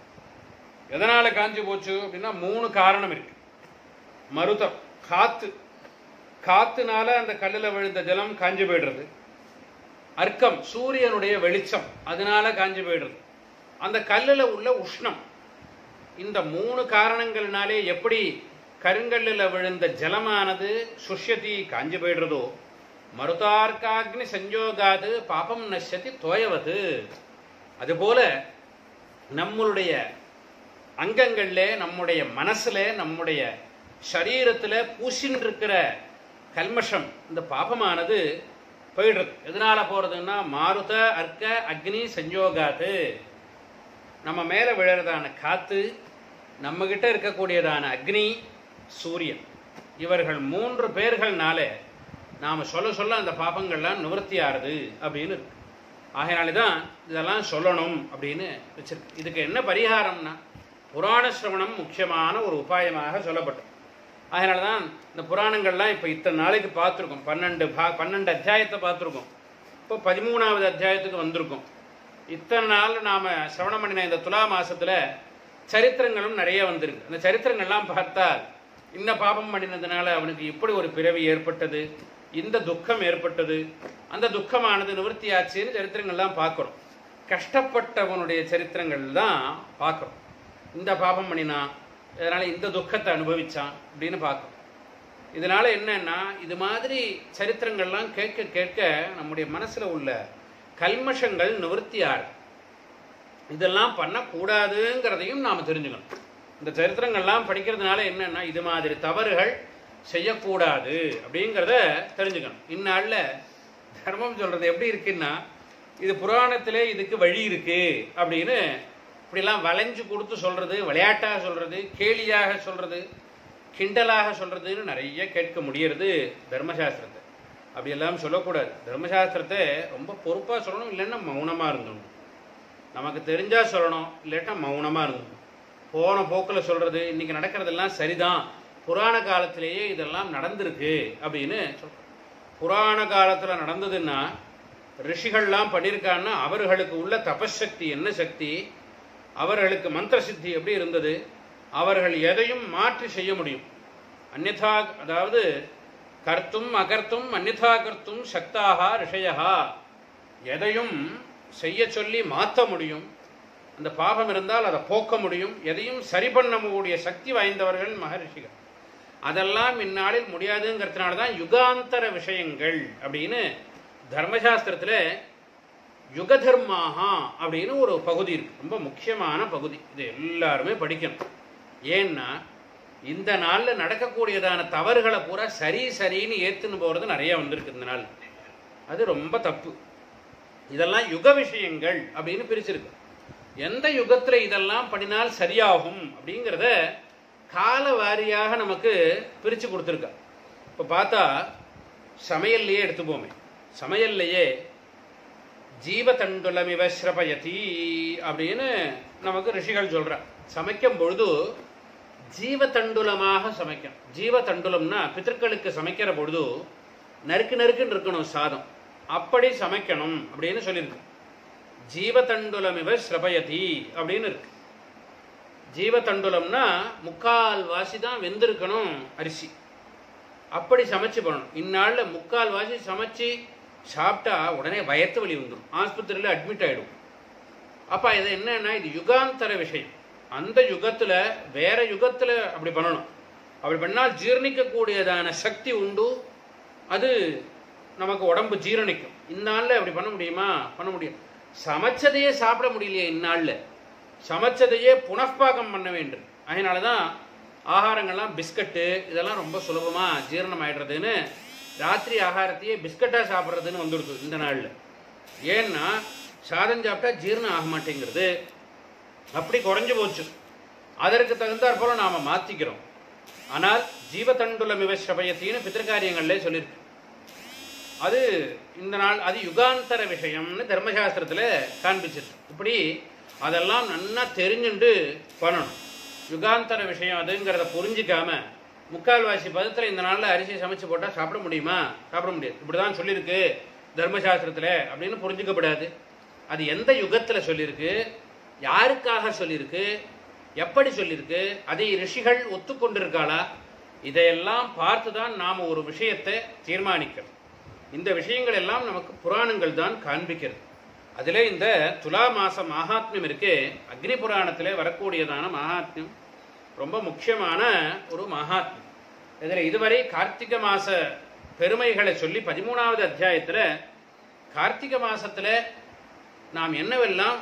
A: எதனால காஞ்சி போச்சு அப்படின்னா மூணு காரணம் இருக்கு மருதம் காத்து காத்துனால அந்த கல்லில் விழுந்த ஜலம் காஞ்சி போயிடுறது அர்க்கம் சூரியனுடைய வெளிச்சம் அதனால காஞ்சி போயிடுறது அந்த கல்லில் உள்ள உஷ்ணம் இந்த மூணு காரணங்கள்னாலே எப்படி கருங்கல்லில் விழுந்த ஜலமானது சுஷ்யதி காஞ்சி போயிடுறதோ மருதார்க்காக்னி சஞ்சோகாது பாபம் நஷ்யதி தோயவது அதுபோல நம்மளுடைய அங்கங்கள்ல நம்முடைய மனசுல நம்முடைய சரீரத்துல பூசின்னு இருக்கிற கல்மஷம் இந்த பாபமானது போயிடுறது எதனால போறதுன்னா மாருத அர்க்க அக்னி சஞ்சோகாது நம்ம மேலே விழுறதான காத்து நம்மகிட்ட இருக்கக்கூடியதான அக்னி சூரியன் இவர்கள் மூன்று பேர்கள்னால நாம் சொல்ல சொல்ல அந்த பாபங்கள்லாம் நிவர்த்தி ஆறுது அப்படின்னு இருக்கு ஆகையினால தான் இதெல்லாம் சொல்லணும் அப்படின்னு வச்சிருக்கு இதுக்கு என்ன பரிகாரம்னா புராண சிரவணம் முக்கியமான ஒரு உபாயமாக சொல்லப்பட்டது அதனால தான் இந்த புராணங்கள்லாம் இப்போ இத்தனை நாளைக்கு பார்த்துருக்கோம் பன்னெண்டு பா பன்னெண்டு அத்தியாயத்தை பார்த்துருக்கோம் இப்போ பதிமூணாவது அத்தியாயத்துக்கு வந்திருக்கோம் இத்தனை நாள் நாம் சிரவணம் பண்ணின இந்த துலா மாசத்துல சரித்திரங்களும் நிறைய வந்திருக்கு அந்த சரித்திரங்கள்லாம் பார்த்தால் இந்த பாபம் பண்ணினதுனால அவனுக்கு இப்படி ஒரு பிறவி ஏற்பட்டது இந்த துக்கம் ஏற்பட்டது அந்த துக்கமானது நிவர்த்தியாச்சுன்னு சரித்திரங்கள்லாம் பார்க்குறோம் கஷ்டப்பட்டவனுடைய சரித்திரங்கள் தான் பார்க்குறோம் இந்த பாபம் பண்ணினான் இதனால இந்த துக்கத்தை அனுபவிச்சான் அப்படின்னு பார்க்குறோம் இதனால என்னன்னா இது மாதிரி சரித்திரங்கள்லாம் கேட்க கேட்க நம்முடைய மனசுல உள்ள கல்மஷங்கள் நிவர்த்தி ஆகும் இதெல்லாம் பண்ணக்கூடாதுங்கிறதையும் நாம் தெரிஞ்சுக்கணும் இந்த சரித்திரங்கள்லாம் படிக்கிறதுனால என்னன்னா இது மாதிரி தவறுகள் செய்யக்கூடாது அப்படிங்கிறத தெரிஞ்சுக்கணும் இந்நாளில் தர்மம் சொல்றது எப்படி இருக்குன்னா இது புராணத்திலே இதுக்கு வழி இருக்கு அப்படின்னு இப்படிலாம் வளைஞ்சு கொடுத்து சொல்றது விளையாட்டாக சொல்றது கேலியாக சொல்றது கிண்டலாக சொல்றதுன்னு நிறைய கேட்க முடியறது தர்மசாஸ்திரத்தை அப்படியெல்லாம் சொல்லக்கூடாது தர்மசாஸ்திரத்தை ரொம்ப பொறுப்பாக சொல்லணும் இல்லைன்னா மௌனமாக இருந்துடணும் நமக்கு தெரிஞ்சா சொல்லணும் இல்லாட்டா மௌனமாக இருந்துடணும் போன போக்கில் சொல்றது இன்னைக்கு நடக்கிறதெல்லாம் சரிதான் புராண காலத்திலேயே இதெல்லாம் நடந்திருக்கு அப்படின்னு சொல்றோம் புராண காலத்தில் நடந்ததுன்னா ரிஷிகள்லாம் பண்ணியிருக்காங்கன்னா அவர்களுக்கு உள்ள தபசக்தி என்ன சக்தி அவர்களுக்கு மந்திர சித்தி எப்படி இருந்தது அவர்கள் எதையும் மாற்றி செய்ய முடியும் அந்யதா அதாவது கர்த்தும் அகர்த்தும் அந்யதா கர்த்தும் சக்தாக ரிஷயா எதையும் செய்ய சொல்லி மாற்ற முடியும் அந்த பாபம் இருந்தால் அதை போக்க முடியும் எதையும் சரி பண்ணக்கூடிய சக்தி வாய்ந்தவர்கள் மகரிஷிகள் அதெல்லாம் இந்நாளில் முடியாதுங்கிறதுனால தான் யுகாந்தர விஷயங்கள் அப்படின்னு தர்மசாஸ்திரத்தில் யுக தர்மாகா அப்படின்னு ஒரு பகுதி இருக்கு ரொம்ப முக்கியமான பகுதி இது எல்லாருமே படிக்கணும் ஏன்னா இந்த நாளில் நடக்கக்கூடியதான தவறுகளை பூரா சரி சரின்னு ஏத்துன்னு போகிறது நிறைய வந்திருக்கு இந்த நாள் அது ரொம்ப தப்பு இதெல்லாம் யுக விஷயங்கள் அப்படின்னு பிரிச்சிருக்கு எந்த யுகத்தில் இதெல்லாம் பண்ணினால் சரியாகும் அப்படிங்கிறத கால வாரியாக நமக்கு பிரித்து கொடுத்துருக்கா இப்போ பார்த்தா சமையல்லையே எடுத்துப்போமே சமையல்லையே ஜீவதண்டுலமிவ ஸ்ரபயதி அப்படின்னு நமக்கு ரிஷிகள் சொல்றா சமைக்கும் பொழுது ஜீவதண்டுலமாக சமைக்கும் ஜீவதண்டுலம்னா பித்தர்களுக்கு சமைக்கிற பொழுது நறுக்கு நறுக்குன்னு இருக்கணும் சாதம் அப்படி சமைக்கணும் அப்படின்னு சொல்லியிருக்கு ஜீவதண்டுலமிவ ஸ்ரபயதி அப்படின்னு இருக்கு ஜீவதண்டுலம்னா முக்கால் வாசி தான் வெந்திருக்கணும் அரிசி அப்படி சமைச்சு பண்ணணும் இந்நாளில் முக்கால் வாசி சமைச்சு சாப்பிட்டா உடனே வயத்து வலி வந்துடும் ஆஸ்பத்திரியில் அட்மிட் ஆகிடும் அப்போ இது என்னன்னா இது யுகாந்தர விஷயம் அந்த யுகத்தில் வேற யுகத்தில் அப்படி பண்ணணும் அப்படி பண்ணால் ஜீர்ணிக்கக்கூடியதான சக்தி உண்டு அது நமக்கு உடம்பு ஜீரணிக்கும் இந்நாளில் அப்படி பண்ண முடியுமா பண்ண முடியும் சமைச்சதையே சாப்பிட முடியலையே இந்நாளில் சமைச்சதையே புனப்பாகம் பண்ண வேண்டும் அதனால தான் ஆகாரங்கள்லாம் பிஸ்கட்டு இதெல்லாம் ரொம்ப சுலபமாக ஜீரணம் ஆயிடுறதுன்னு ராத்திரி ஆகாரத்தையே பிஸ்கட்டாக சாப்பிட்றதுன்னு வந்துடுது இந்த நாளில் ஏன்னா சாதம் சாப்பிட்டா ஜீரணம் ஆக மாட்டேங்கிறது அப்படி குறைஞ்சு போச்சு அதற்கு தகுந்தாற் போல நாம் மாற்றிக்கிறோம் ஆனால் ஜீவதண்டுலமிவ ஸ்ரபயத்தின்னு பித்திருக்காரியங்கள்லே சொல்லியிருக்கு அது இந்த நாள் அது யுகாந்தர விஷயம்னு தர்மசாஸ்திரத்தில் காண்பிச்சிருக்கு இப்படி அதெல்லாம் நன்னா தெரிஞ்சுண்டு பண்ணணும் யுகாந்தர விஷயம் அதுங்கிறத புரிஞ்சிக்காம முக்கால்வாசி பதத்தில் இந்த நாளில் அரிசி சமைச்சு போட்டால் சாப்பிட முடியுமா சாப்பிட முடியாது இப்படி தான் சொல்லியிருக்கு தர்மசாஸ்திரத்தில் அப்படின்னு புரிஞ்சுக்கப்படாது அது எந்த யுகத்தில் சொல்லியிருக்கு யாருக்காக சொல்லியிருக்கு எப்படி சொல்லியிருக்கு அதை ரிஷிகள் ஒத்துக்கொண்டிருக்காளா இதையெல்லாம் பார்த்து தான் நாம் ஒரு விஷயத்தை தீர்மானிக்கிறோம் இந்த விஷயங்கள் எல்லாம் நமக்கு புராணங்கள் தான் காண்பிக்கிறது அதில் இந்த துலா மாச மகாத்மியம் இருக்கு அக்னி புராணத்தில் வரக்கூடியதான மகாத்மியம் ரொம்ப முக்கியமான ஒரு மகாத்மியம் இதில் இதுவரை கார்த்திகை மாச பெருமைகளை சொல்லி பதிமூணாவது அத்தியாயத்தில் கார்த்திகை மாசத்தில் நாம் என்னவெல்லாம்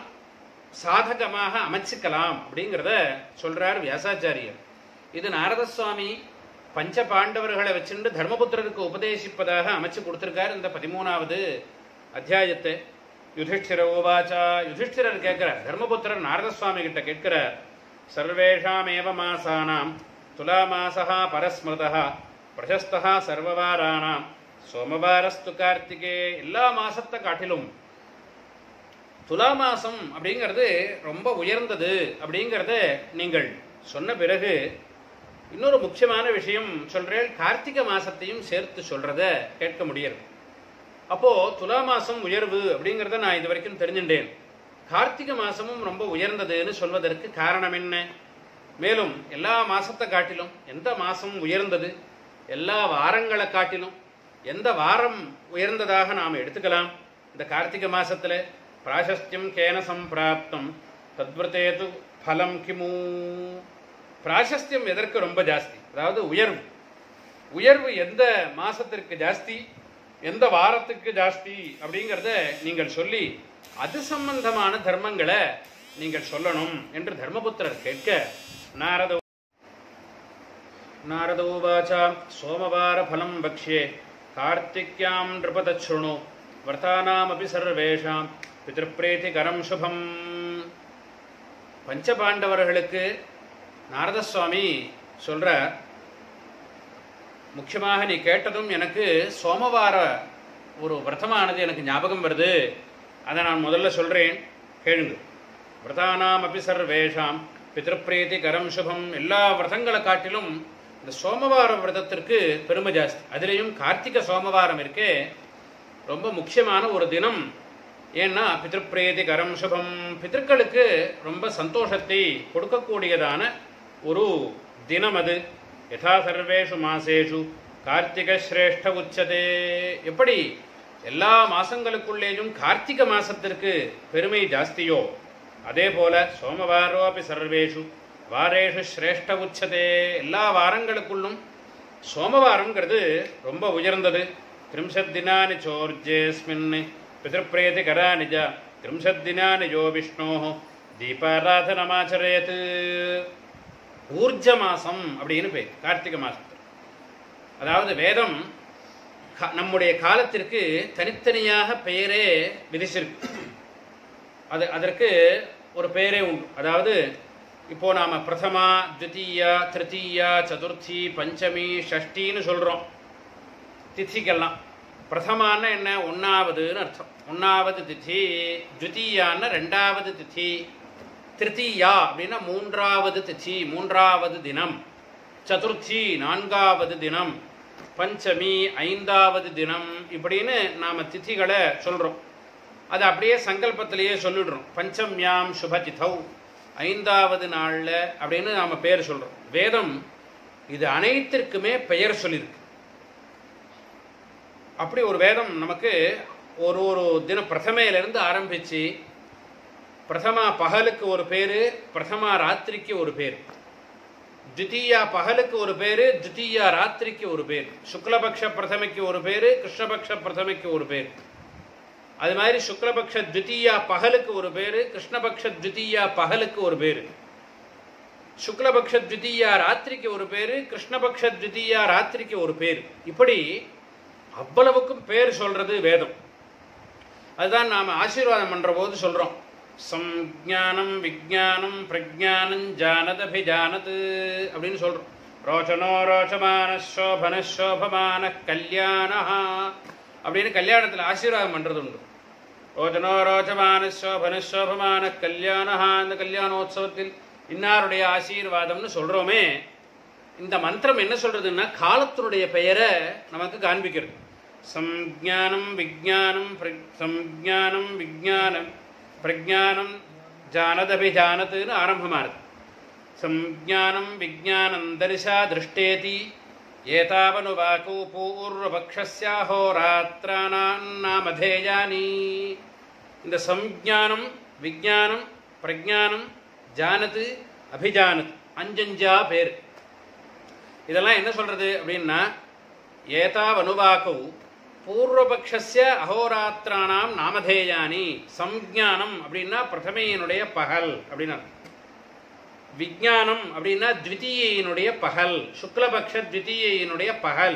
A: சாதகமாக அமைச்சுக்கலாம் அப்படிங்கிறத சொல்றார் வியாசாச்சாரியர் இது நாரத சுவாமி பஞ்ச பாண்டவர்களை வச்சுட்டு தர்மபுத்திரருக்கு உபதேசிப்பதாக அமைச்சு கொடுத்திருக்கார் இந்த பதிமூணாவது அத்தியாயத்தை யுதிஷ்டிர ஓவாச்சா யுதிஷ்டிரர் கேட்கிறார் தர்மபுத்திரர் நாரத சுவாமி கிட்ட கேட்கிறார் சர்வேஷாமேவ மாசானாம் துலா மாசா பரஸ்மிருதா பிரசஸ்தா சர்வவாராணாம் சோமவாரஸ்து கார்த்திகே எல்லா மாசத்தை காட்டிலும் துலா மாசம் அப்படிங்கிறது ரொம்ப உயர்ந்தது அப்படிங்கிறத நீங்கள் சொன்ன பிறகு இன்னொரு முக்கியமான விஷயம் சொல்றேன் கார்த்திகை மாசத்தையும் சேர்த்து சொல்றத கேட்க முடியாது அப்போ துலா மாசம் உயர்வு அப்படிங்கிறத நான் இது வரைக்கும் தெரிஞ்சுட்டேன் கார்த்திகை மாசமும் ரொம்ப உயர்ந்ததுன்னு சொல்வதற்கு காரணம் என்ன மேலும் எல்லா மாசத்தை காட்டிலும் எந்த மாசம் உயர்ந்தது எல்லா வாரங்களை காட்டிலும் எந்த வாரம் உயர்ந்ததாக நாம் எடுத்துக்கலாம் இந்த கார்த்திகை மாசத்துல பிராசஸ்தியம் கேன சம்பிராப்தம் தத்விரதேது பலம் கிமு பிராசஸ்தியம் எதற்கு ரொம்ப ஜாஸ்தி அதாவது உயர்வு உயர்வு எந்த மாசத்திற்கு ஜாஸ்தி எந்த வாரத்துக்கு ஜாஸ்தி அப்படிங்கிறத நீங்கள் சொல்லி அது சம்பந்தமான தர்மங்களை நீங்கள் சொல்லணும் என்று தர்மபுத்திரர் கேட்க நாரத நாரதோவாச்ச சோமவார பலம் பக்ஷ்யே கார்த்திக்யாம் நிருபதச்ருணு வர்த்தானாமபி சர்வேஷாம் பிதிருப்பிரீத்திகரம் சுபம் பஞ்சபாண்டவர்களுக்கு நாரத சுவாமி சொல்ற முக்கியமாக நீ கேட்டதும் எனக்கு சோமவார ஒரு விரதமானது எனக்கு ஞாபகம் வருது அதை நான் முதல்ல சொல்றேன் கேளுங்க விரதானாம் அபி சர்வேஷாம் பிதிருப்பிரீதி கரம் சுபம் எல்லா விரதங்களை காட்டிலும் இந்த சோமவார விரதத்திற்கு பெருமை ஜாஸ்தி அதுலேயும் கார்த்திகை சோமவாரம் இருக்கே ரொம்ப முக்கியமான ஒரு தினம் ஏன்னா பிதிருப்பிரீதி கரம் சுபம் பிதர்களுக்கு ரொம்ப சந்தோஷத்தை கொடுக்கக்கூடியதான ஒரு தினம் அது யதா சர்வேஷு மாசேஷு கார்த்திக சிரேஷ்ட உச்சதே எப்படி எல்லா மாசங்களுக்குள்ளேயும் கார்த்திகை மாசத்திற்கு பெருமை ஜாஸ்தியோ அதே போல சோமவாரோபி சர்வேஷு வாரேஷு சிரேஷ்ட உச்சதே எல்லா வாரங்களுக்குள்ளும் சோமவாரங்கிறது ரொம்ப உயர்ந்தது திரிம்சத் தினானி சோர்ஜேஸ்மின் பிதிருப்பிரேதி கரானிஜ திரிம்சத் தினானி யோ விஷ்ணோ தீபாராதனமாச்சரேத் ஊர்ஜ மாசம் அப்படின்னு பேர் கார்த்திகை மாசத்துக்கு அதாவது வேதம் கா- நம்முடைய காலத்திற்கு தனித்தனியாக பெயரே விதிச்சிருக்கு அது அதற்கு ஒரு பெயரே உண்டு அதாவது இப்போ நாம பிரதமா த்விதீயா திருத்தீயா சதுர்த்தி பஞ்சமி ஷஷ்டின்னு சொல்றோம் திதிக்கெல்லாம் பிரதமான்னா என்ன ஒன்னாவதுன்னு அர்த்தம் ஒன்னாவது திதி த்விதீயான்னா ரெண்டாவது திதி திருத்தீயா அப்படின்னா மூன்றாவது திதி மூன்றாவது தினம் சதுர்த்தி நான்காவது தினம் பஞ்சமி ஐந்தாவது தினம் இப்படின்னு நாம திதிகளை சொல்றோம் அது அப்படியே சங்கல்பத்திலேயே சொல்லிடுறோம் பஞ்சம்யாம் சுபதிதௌ ஐந்தாவது நாள்ல அப்படின்னு நாம பேர் சொல்றோம் வேதம் இது அனைத்திற்குமே பெயர் சொல்லியிருக்கு அப்படி ஒரு வேதம் நமக்கு ஒரு ஒரு தினம் பிரதமையிலிருந்து ஆரம்பிச்சு பிரதமா பகலுக்கு ஒரு பேரு பிரதமா ராத்திரிக்கு ஒரு பேர் தித்தீயா பகலுக்கு ஒரு பேரு தித்தீயா ராத்திரிக்கு ஒரு பேர் சுக்லபக்ஷ பிரதமைக்கு ஒரு பேரு கிருஷ்ணபக்ஷ பிரதமைக்கு ஒரு பேர் அது மாதிரி சுக்லபக்ஷ தித்தீயா பகலுக்கு ஒரு பேரு கிருஷ்ணபக்ஷ தித்தீயா பகலுக்கு ஒரு பேரு சுக்லபக்ஷ தித்தீயா ராத்திரிக்கு ஒரு பேரு கிருஷ்ணபக்ஷ தித்தீயா ராத்திரிக்கு ஒரு பேர் இப்படி அவ்வளவுக்கும் பேர் சொல்றது வேதம் அதுதான் நாம ஆசீர்வாதம் பண்ற போது சொல்றோம் சம்ஞானம் விஜானம் பிரஜானம் ஜானதபிஜானது அப்படின்னு சொல்றோம் ரோச்சனோ ரோச்சமான சோபன சோபமான கல்யாண அப்படின்னு கல்யாணத்தில் ஆசீர்வாதம் பண்றது உண்டு ரோச்சனோ ரோச்சமான சோபன சோபமான கல்யாண இந்த கல்யாணோத்சவத்தில் இன்னாருடைய ஆசீர்வாதம்னு சொல்றோமே இந்த மந்திரம் என்ன சொல்றதுன்னா காலத்தினுடைய பெயரை நமக்கு காண்பிக்கிறது சம்ஞானம் விஜானம் சம்ஞானம் விஜானம் பிரஜானம் ஜானதபிஜானத்துன்னு ஆரம்பமானது சம்ஞானம் விஜானம் தரிசா திருஷ்டேதி ஏதாவனுவாக்கு பூர்வபக்ஷஸ்யாஹோராத்திரானாமதேயானி இந்த சம்ஞானம் விஜானம் பிரஜானம் ஜானது அபிஜானத் அஞ்சஞ்சா பேர் இதெல்லாம் என்ன சொல்றது அப்படின்னா ஏதாவனுவாக்கு பூர்வபக்ஷஸ்ய அகோராத்திரானாம் நாமதேயானி சம்ஞானம் அப்படின்னா பிரதமையினுடைய பகல் அப்படின்னா விஜானம் அப்படின்னா த்விதீயினுடைய பகல் சுக்லபக்ஷ த்விதீயினுடைய பகல்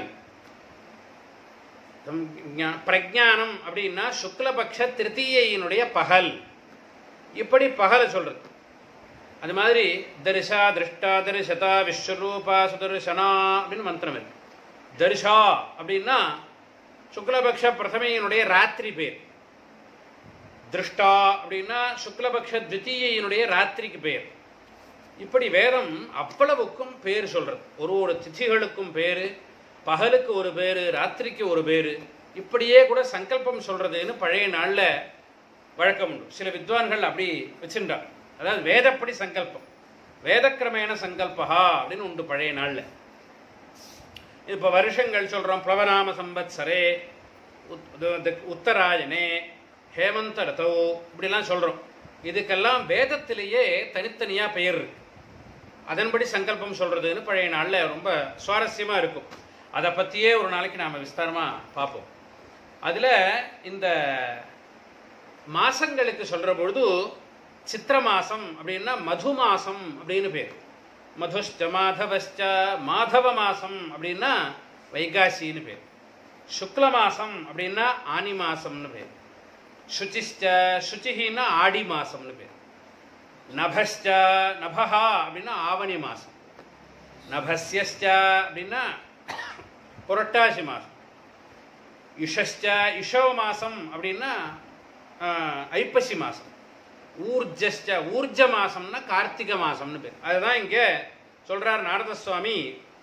A: சம்ஞா- பிரஜானம் அப்படின்னா சுக்லபக்ஷ திருத்தீயினுடைய பகல் இப்படி பகலை சொல்றது அது மாதிரி தரிசா திருஷ்டா தரிசதா விஸ்வரூபா சுதர்சனா அப்படின்னு மந்திரம் இருக்கு தரிசா அப்படின்னா சுக்லபக்ஷ பிரதமையினுடைய ராத்திரி பேர் திருஷ்டா அப்படின்னா சுக்லபக்ஷ த்விதீயினுடைய ராத்திரிக்கு பேர் இப்படி வேதம் அவ்வளவுக்கும் பேர் சொல்றது ஒரு ஒரு திதிகளுக்கும் பேரு பகலுக்கு ஒரு பேரு ராத்திரிக்கு ஒரு பேரு இப்படியே கூட சங்கல்பம் சொல்றதுன்னு பழைய நாள்ல வழக்கம் உண்டு சில வித்வான்கள் அப்படி வச்சுட்டான் அதாவது வேதப்படி சங்கல்பம் வேதக்கிரமேண சங்கல்பஹா அப்படின்னு உண்டு பழைய நாள்ல இப்போ வருஷங்கள் சொல்றோம் பிளவநாம சம்பத்சரே உத்- இது- இது உத்தராயணே ஹேமந்த ரதோ இப்படிலாம் சொல்றோம் இதுக்கெல்லாம் வேதத்திலேயே தனித்தனியா பெயர் இருக்கு அதன்படி சங்கல்பம் சொல்றதுன்னு பழைய நாள்ல ரொம்ப சுவாரஸ்யமா இருக்கும் அதை பத்தியே ஒரு நாளைக்கு நாம விஸ்தாரமா பார்ப்போம் அதுல இந்த மாசங்களுக்கு சொல்ற பொழுது சித்திர மாசம் அப்படின்னா மது மாசம் அப்படின்னு பேர் மதுஷ்ட மாதவஷ்ட மாதவ மாசம் அப்படின்னா வைகாசின்னு பேர் சுக்ல மாசம் அப்படின்னா ஆனி மாசம்னு பேர் சுச்சிஷ்ட சுச்சிஹின்னா ஆடி மாசம்னு பேர் நபஷ்ட நபஹா அப்படின்னா ஆவணி மாசம் நபஸ்யஷ்ட அப்படின்னா புரட்டாசி மாசம் இஷஷ்ட இஷவ மாசம் அப்படின்னா ஆஹ், ஐப்பசி மாசம் ஊர்ஜஷ்ட ஊர்ஜ மாசம்னா கார்த்திகை மாசம்னு பேர் அதுதான் இங்க சொல்றார் நாரத சுவாமி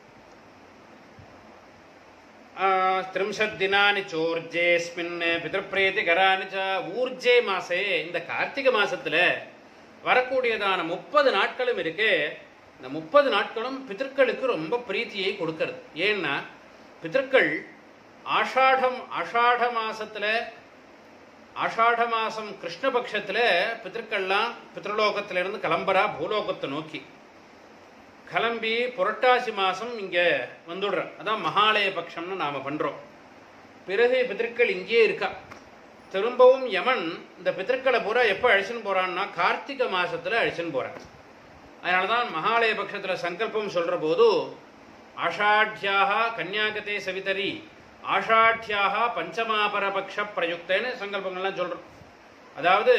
A: திரிம்சத் தினானி சோர்ஜேஸ்மின் பிதற்பிரேதி கரானி ச ஊர்ஜே மாசே இந்த கார்த்திகை மாசத்துல வரக்கூடியதான முப்பது நாட்களும் இருக்கு இந்த முப்பது நாட்களும் பிதர்களுக்கு ரொம்ப பிரீத்தியை கொடுக்கறது ஏன்னா பிதர்கள் ஆஷாடம் ஆஷாட மாசத்துல ஆஷாட மாசம் கிருஷ்ணபக்ஷத்துல பிதர்கள்லாம் பித்ருலோகத்துல இருந்து கிளம்புறா பூலோகத்தை நோக்கி கிளம்பி புரட்டாசி மாசம் இங்க வந்துடுற அதான் மகாலய பட்சம்னு நாம பண்றோம் பிறகு பிதர்கள் இங்கேயே இருக்கா திரும்பவும் யமன் இந்த பிதர்களை பூரா எப்போ அழிச்சுன்னு போறான்னா கார்த்திகை மாசத்துல அழிச்சுன்னு போறான் அதனால தான் மகாலய பட்சத்துல சங்கல்பம் சொல்ற போது ஆஷாட்யாக கன்யாகதே சவிதரி ஆஷாட்யாக பஞ்சமாபரபக்ஷ பிரயுக்தேன்னு சங்கல்பங்கள்லாம் சொல்றோம் அதாவது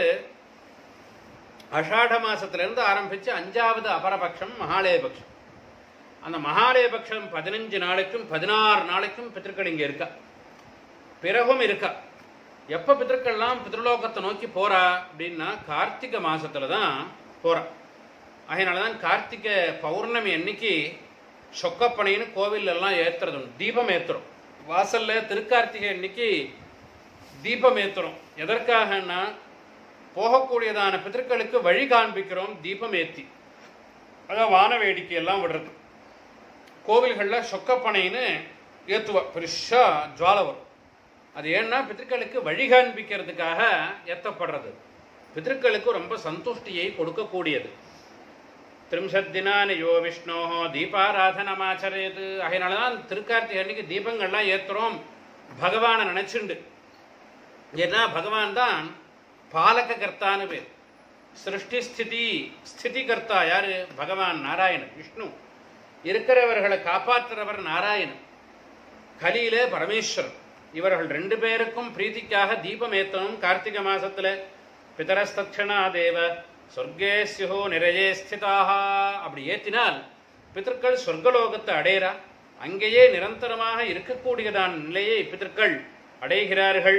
A: அஷாட மாசத்திலிருந்து ஆரம்பிச்சு அஞ்சாவது அபரபக்ஷம் மகாலயபக்ஷம் அந்த மகாலயபக்ஷம் பதினஞ்சு நாளைக்கும் பதினாறு நாளைக்கும் பித்திருக்கள் இங்க இருக்கா பிறகும் இருக்கா எப்ப பித்திருக்கள்லாம் பித்ருலோகத்தை நோக்கி போறா அப்படின்னா கார்த்திகை மாசத்துல தான் போறா அதனால தான் கார்த்திகை பௌர்ணமி அன்னைக்கு சொக்கப்பனைன்னு கோவில் எல்லாம் ஏத்துறது உண்டு. தீபம் ஏத்துறோம் வாசல்ல திருக்கார்த்திகை அன்னைக்கு தீபம் ஏத்துறோம் எதற்காகன்னா போகக்கூடியதான பிதர்களுக்கு வழி காண்பிக்கிறோம் தீபம் ஏத்தி அதான் வான வேடிக்கை எல்லாம் விடுறது கோவில்களில் சொக்கப்பனைன்னு ஏத்துவா பெருசா ஜுவாலை வரும் அது ஏன்னா பிதர்களுக்கு வழி காண்பிக்கிறதுக்காக ஏத்தப்படுறது பிதர்களுக்கு ரொம்ப சந்துஷ்டியை கொடுக்கக்கூடியது திரிம்சத் தினானி யோ விஷ்ணோ தீபாராதனமாச்சரேது அதனால தான் திருக்கார்த்திகை அன்னைக்கு தீபங்கள்லாம் ஏத்துறோம் பகவானை நினைச்சுண்டு ஏன்னா பகவான் தான் பாலக கர்த்தான்னு பேர் சிருஷ்டி ஸ்திதி ஸ்திதி கர்த்தா யாரு பகவான் நாராயணன் விஷ்ணு இருக்கிறவர்களை காப்பாற்றுறவர் நாராயணன் கலியில பரமேஸ்வரன் இவர்கள் ரெண்டு பேருக்கும் பிரீத்திக்காக தீபம் ஏத்தணும் கார்த்திகை மாசத்துல பிதரஸ்தட்சணா தேவ சொர்க்கே சியோ நிறையே ஸ்திதாக அப்படி ஏத்தினால் பிதர்கள் சொர்க்கலோகத்தை அடையிறா அங்கேயே நிரந்தரமாக இருக்கக்கூடியதான நிலையை பிதர்கள் அடைகிறார்கள்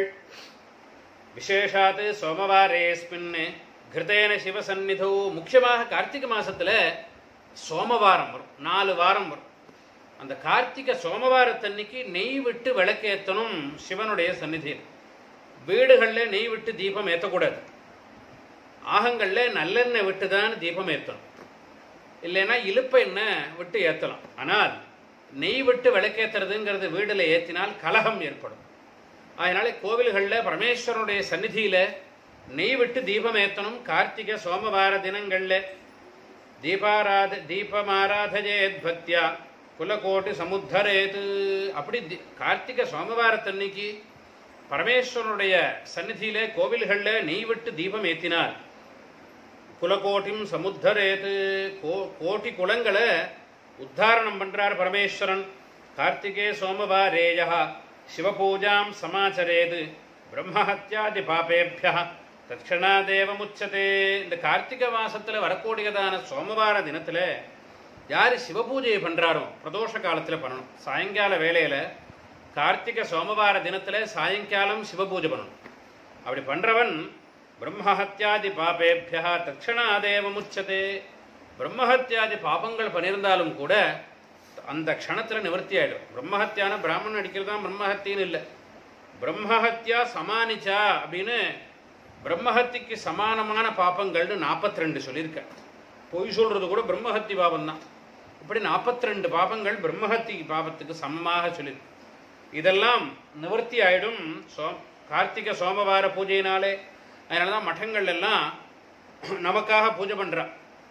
A: விசேஷாத் சோமவாரேஸ்மின் கிருதேன சிவசந்நிதோ முக்கியமாக கார்த்திகை மாசத்துல சோமவாரம் வரும் நாலு வாரம் வரும் அந்த கார்த்திகை சோமவாரத்தன்னைக்கு நெய் விட்டு விளக்கேத்தணும் சிவனுடைய சந்நிதியில் வீடுகளில் நெய் விட்டு தீபம் ஏற்றக்கூடாது ஆகங்களில் நல்லெண்ணெய் விட்டு தான் தீபம் ஏற்றணும் இல்லைன்னா இலுப்ப எண்ணெய் விட்டு ஏற்றலாம் ஆனால் நெய் விட்டு விளக்கேற்றுறதுங்கிறது வீடில் ஏற்றினால் கலகம் ஏற்படும் அதனால கோவில்களில் பரமேஸ்வரனுடைய சந்நிதியில நெய் விட்டு தீபம் ஏத்தணும் கார்த்திகை சோமவார தினங்கள்ல தீபாராத தீபமாராதஜேத் பக்தியா குலகோட்டி சமுத்தரேது அப்படி தி- கார்த்திகை சோமவாரத்தன்னைக்கு பரமேஸ்வரனுடைய சந்நிதியில கோவில்கள்ல நெய் விட்டு தீபம் ஏத்தினார் குலகோட்டிம் சமுத்தரேது கோ கோட்டி குலங்களை உத்தாரணம் பண்றார் பரமேஸ்வரன் கார்த்திகே சோமவாரேயா சிவபூஜாம் சமாச்சரேது பிரம்மஹத்யாதி பாபேபியா தட்சணாதேவ முச்சதே இந்த கார்த்திகை மாசத்துல வரக்கூடியதான சோமவார தினத்துல யாரு சிவபூஜையை பண்றாரோ பிரதோஷ காலத்துல பண்ணணும் சாயங்கால வேளையில கார்த்திகை சோமவார தினத்துல சாயங்காலம் சிவபூஜை பண்ணணும் அப்படி பண்றவன் பிரம்மஹத்யாதி பாபேபியா தட்சணாதேவ முச்சதே பிரம்மஹத்தியாதி பாபங்கள் பண்ணியிருந்தாலும் கூட அந்த க்ஷணத்தில் நிவர்த்தி ஆயிடும் பிரம்மஹத்தியான பிராமணன் அடிக்கிறது தான் பிரம்மஹத்தின்னு இல்லை பிரம்மஹத்யா சமானிச்சா அப்படின்னு பிரம்மஹத்திக்கு சமானமான பாப்பங்கள்னு நாற்பத்தி ரெண்டு சொல்லியிருக்க பொய் சொல்றது கூட பிரம்மஹத்தி பாபம் தான் இப்படி நாற்பத்தி ரெண்டு பாபங்கள் பிரம்மஹத்தி பாபத்துக்கு சமமாக சொல்லியிருக்கு இதெல்லாம் நிவர்த்தி ஆயிடும் சோ கார்த்திகை சோமவார பூஜையினாலே அதனால தான் மഠங்கள் எல்லாம் நமக்காக பூஜை பண்ணுறா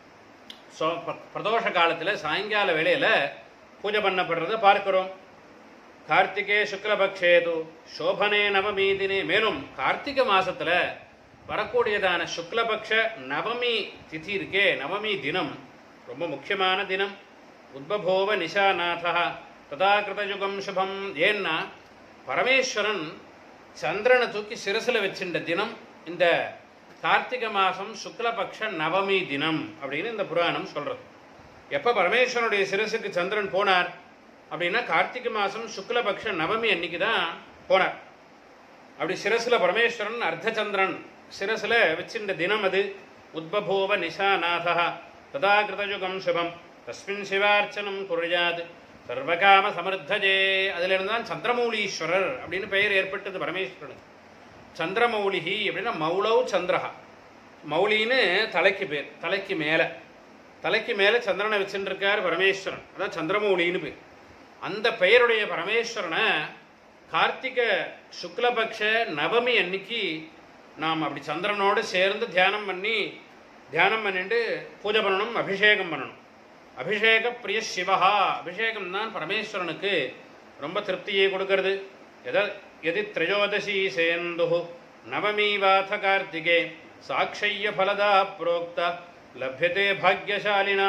A: சோ ப- பிரதோஷ காலத்தில் சாயங்கால வேளையில் பூஜை பண்ணப்படுறதை பார்க்கிறோம் கார்த்திகே சுக்லபக்ஷேது சோபனே நவமி தினே மேலும் கார்த்திகை மாசத்துல வரக்கூடியதான சுக்லபக்ஷ நவமி திதி இருக்கே நவமி தினம் ரொம்ப முக்கியமான தினம் உத்பபோவ நிஷாநாதா ததா கிருதயுகம் சுபம் ஏன்னா பரமேஸ்வரன் சந்திரனை தூக்கி சிரசில் வச்சிருந்த தினம் இந்த கார்த்திகை மாதம் சுக்லபக்ஷ நவமி தினம் அப்படின்னு இந்த புராணம் சொல்றது எப்போ பரமேஸ்வரனுடைய சிரசுக்கு சந்திரன் போனார் அப்படின்னா கார்த்திகை மாதம் சுக்லபக்ஷ நவமி அன்னைக்கு தான் போனார் அப்படி சிரசில் பரமேஸ்வரன் அர்த்தச்சந்திரன் சிரசில் வச்சிருந்த தினம் அது உத்பபூவ நிஷாநாதா ததா கிருதயுகம் சுபம் தஸ்மின் சிவார்ச்சனம் குறையாது சர்வகாம சமர்த்தஜே அதிலிருந்து தான் சந்திரமௌலீஸ்வரர் அப்படின்னு பெயர் ஏற்பட்டது பரமேஸ்வரனுக்கு சந்திரமௌலிகி அப்படின்னா மௌளவ் சந்திரஹா மௌலின்னு தலைக்கு பேர் தலைக்கு மேலே தலைக்கு மேலே சந்திரனை வச்சுருக்கார் பரமேஸ்வரன் அதான் சந்திரமௌலின்னு பேர் அந்த பெயருடைய பரமேஸ்வரனை கார்த்திகை சுக்லபக்ஷ நவமி அன்னைக்கு நாம் அப்படி சந்திரனோடு சேர்ந்து தியானம் பண்ணி தியானம் பண்ணிட்டு பூஜை பண்ணணும் அபிஷேகம் பண்ணணும் அபிஷேக பிரிய சிவஹா அபிஷேகம் தான் பரமேஸ்வரனுக்கு ரொம்ப திருப்தியை கொடுக்கிறது எத எதி திரையோதசி சேந்து நவமி வாத கார்த்திகே சாட்சய்ய ஃபலதா புரோக்த லப்யதே பாக்யசாலினா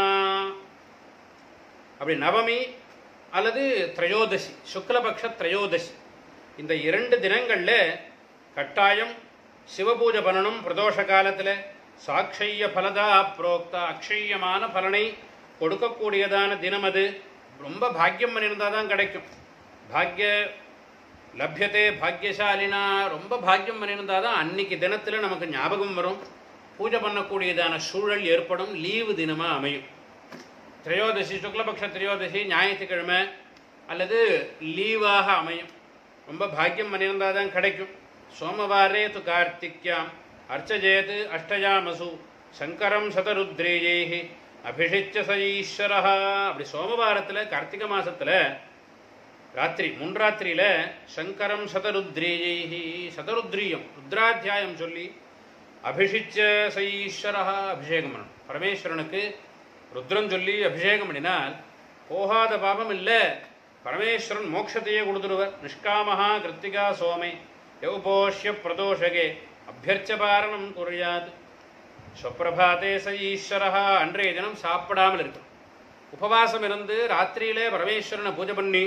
A: அப்படி நவமி அல்லது திரையோதசி சுக்லபக்ஷ திரையோதசி இந்த இரண்டு தினங்களில் கட்டாயம் சிவபூஜை பண்ணணும் பிரதோஷ காலத்தில் சாட்சைய பலதா புரோக்தா அக்ஷயமான பலனை கொடுக்கக்கூடியதான தினம் அது ரொம்ப பாக்கியம் பண்ணியிருந்தால் தான் கிடைக்கும் பாக்ய லப்யத்தே பாக்யசாலினா ரொம்ப பாக்கியம் பண்ணியிருந்தால் தான் அன்னைக்கு தினத்தில் நமக்கு ஞாபகம் வரும் பூஜை பண்ணக்கூடியதான சூழல் ஏற்படும் லீவு தினமாக அமையும் திரையோதசி சுக்லபக்ஷ திரையோதசி ஞாயிற்றுக்கிழமை அல்லது லீவாக அமையும் ரொம்ப பாக்கியம் பண்ணியிருந்தால் தான் கிடைக்கும் சோமவாரே து கார்த்திக்யாம் அர்ச்சஜேத் அஷ்டயாமசு சங்கரம் சதருத்ரேஜேஹி அபிஷிச்ச ச ஈஸ்வரா அப்படி சோமவாரத்தில் கார்த்திகை மாசத்துல ராத்திரி முன்ராத்திரியில் சங்கரம் சதருத்ரேஜைஹி சதருத்ரியம் ருத்ராத்தியாயம் சொல்லி அபிஷிச்ச ச ஈஸ்வரா அபிஷேகம் பண்ணணும் பரமேஸ்வரனுக்கு ருத்ரம் சொல்லி அபிஷேகம் பண்ணினால் போகாத பாபம் இல்லை பரமேஸ்வரன் மோட்சத்தையே கொடுத்துருவர் நிஷ்காமஹா கிருத்திகா சோமே யௌபோஷ்ய பிரதோஷகே அபியர்ச்ச பாரணம் குறையாது ஸ்வப்பிரபாதே ச ஈஸ்வரா அன்றைய தினம் சாப்பிடாமல் இருக்கும் உபவாசம் இருந்து ராத்திரியிலே பரமேஸ்வரனை பூஜை பண்ணி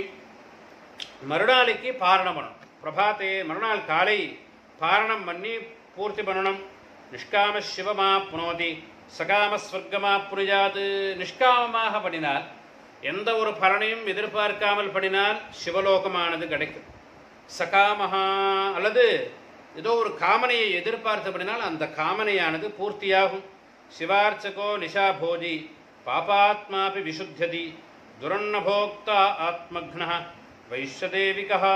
A: மறுநாளைக்கு பாரணம் பண்ணணும் பிரபாத்தே மறுநாள் காலை பாரணம் பண்ணி பூர்த்தி பண்ணணும் நிஷ்காம சிவமா புனோதி சகாம ஸ்வர்க்கமா புரியாது நிஷ்காமமாக பண்ணினால் எந்த ஒரு பலனையும் எதிர்பார்க்காமல் பண்ணினால் சிவலோகமானது கிடைக்கும் சகாமஹா அல்லது ஏதோ ஒரு காமனையை எதிர்பார்த்து பண்ணினால் அந்த காமனையானது பூர்த்தியாகும் சிவார்ச்சகோ நிஷா போஜி பாபாத்மாபி விசுத்தியதி துரன்னபோக்தா ஆத்மக்ன வைஸ்வதேவிகா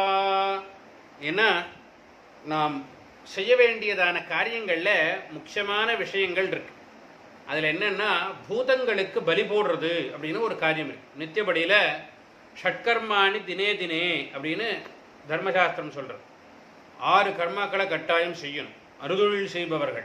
A: ஏன்னா நாம் செய்ய வேண்டியதான காரியங்களில் முக்கியமான விஷயங்கள் இருக்கு அதில் என்னன்னா பூதங்களுக்கு பலி போடுறது அப்படின்னு ஒரு காரியம் இருக்கு நித்தியபடியில் ஷட்கர்மாணி தினே தினே அப்படின்னு தர்மசாஸ்திரம் சொல்றது ஆறு கர்மாக்களை கட்டாயம் செய்யணும் அறுதொழில் செய்பவர்கள்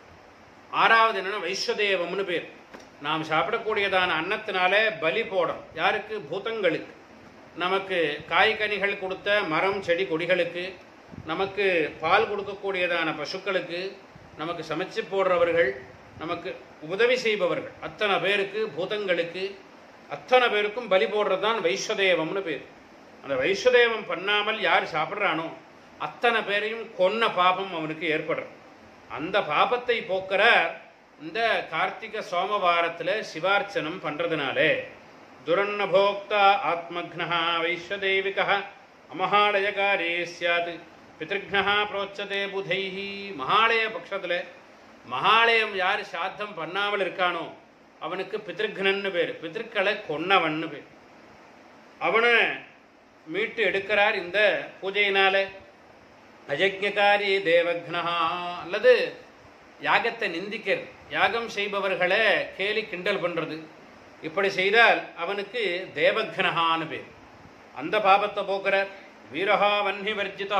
A: ஆறாவது என்னன்னா வைஸ்வதேவம்னு பேர் நாம் சாப்பிடக்கூடியதான அன்னத்தினால பலி போடணும் யாருக்கு பூதங்களுக்கு நமக்கு காய்கனிகள் கொடுத்த மரம் செடி கொடிகளுக்கு நமக்கு பால் கொடுக்கக்கூடியதான பசுக்களுக்கு நமக்கு சமைச்சு போடுறவர்கள் நமக்கு உதவி செய்பவர்கள் அத்தனை பேருக்கு பூதங்களுக்கு அத்தனை பேருக்கும் பலி போடுறது தான் வைஸ்வதேவம்னு பேர் அந்த வைஸ்வதேவம் பண்ணாமல் யார் சாப்பிட்றானோ அத்தனை பேரையும் கொன்ன பாபம் அவனுக்கு ஏற்படுறது அந்த பாபத்தை போக்குற இந்த கார்த்திகை சோமவாரத்தில் சிவார்ச்சனம் பண்ணுறதுனாலே துரன்னபோக்தா ஆத்மக்னா வைஸ்வதேவிகா அமஹாலயகாரே சியாத் பித்ருக்னா புரோச்சதே புதைஹி மகாலய பட்சத்தில் மகாலயம் யார் சாத்தம் பண்ணாமல் இருக்கானோ அவனுக்கு பித்திருக்னன்னு பேர் பித்திருக்களை கொன்னவன்னு பேர் அவனை மீட்டு எடுக்கிறார் இந்த பூஜையினால அஜக்ஞகாரி தேவக்னா அல்லது யாகத்தை நிந்திக்கிறது யாகம் செய்பவர்களை கேலி கிண்டல் பண்றது இப்படி செய்தால் அவனுக்கு தேவக்னஹான்னு பேர் அந்த பாபத்தை போக்குறார் வீரஹா வன்னி வர்ஜிதா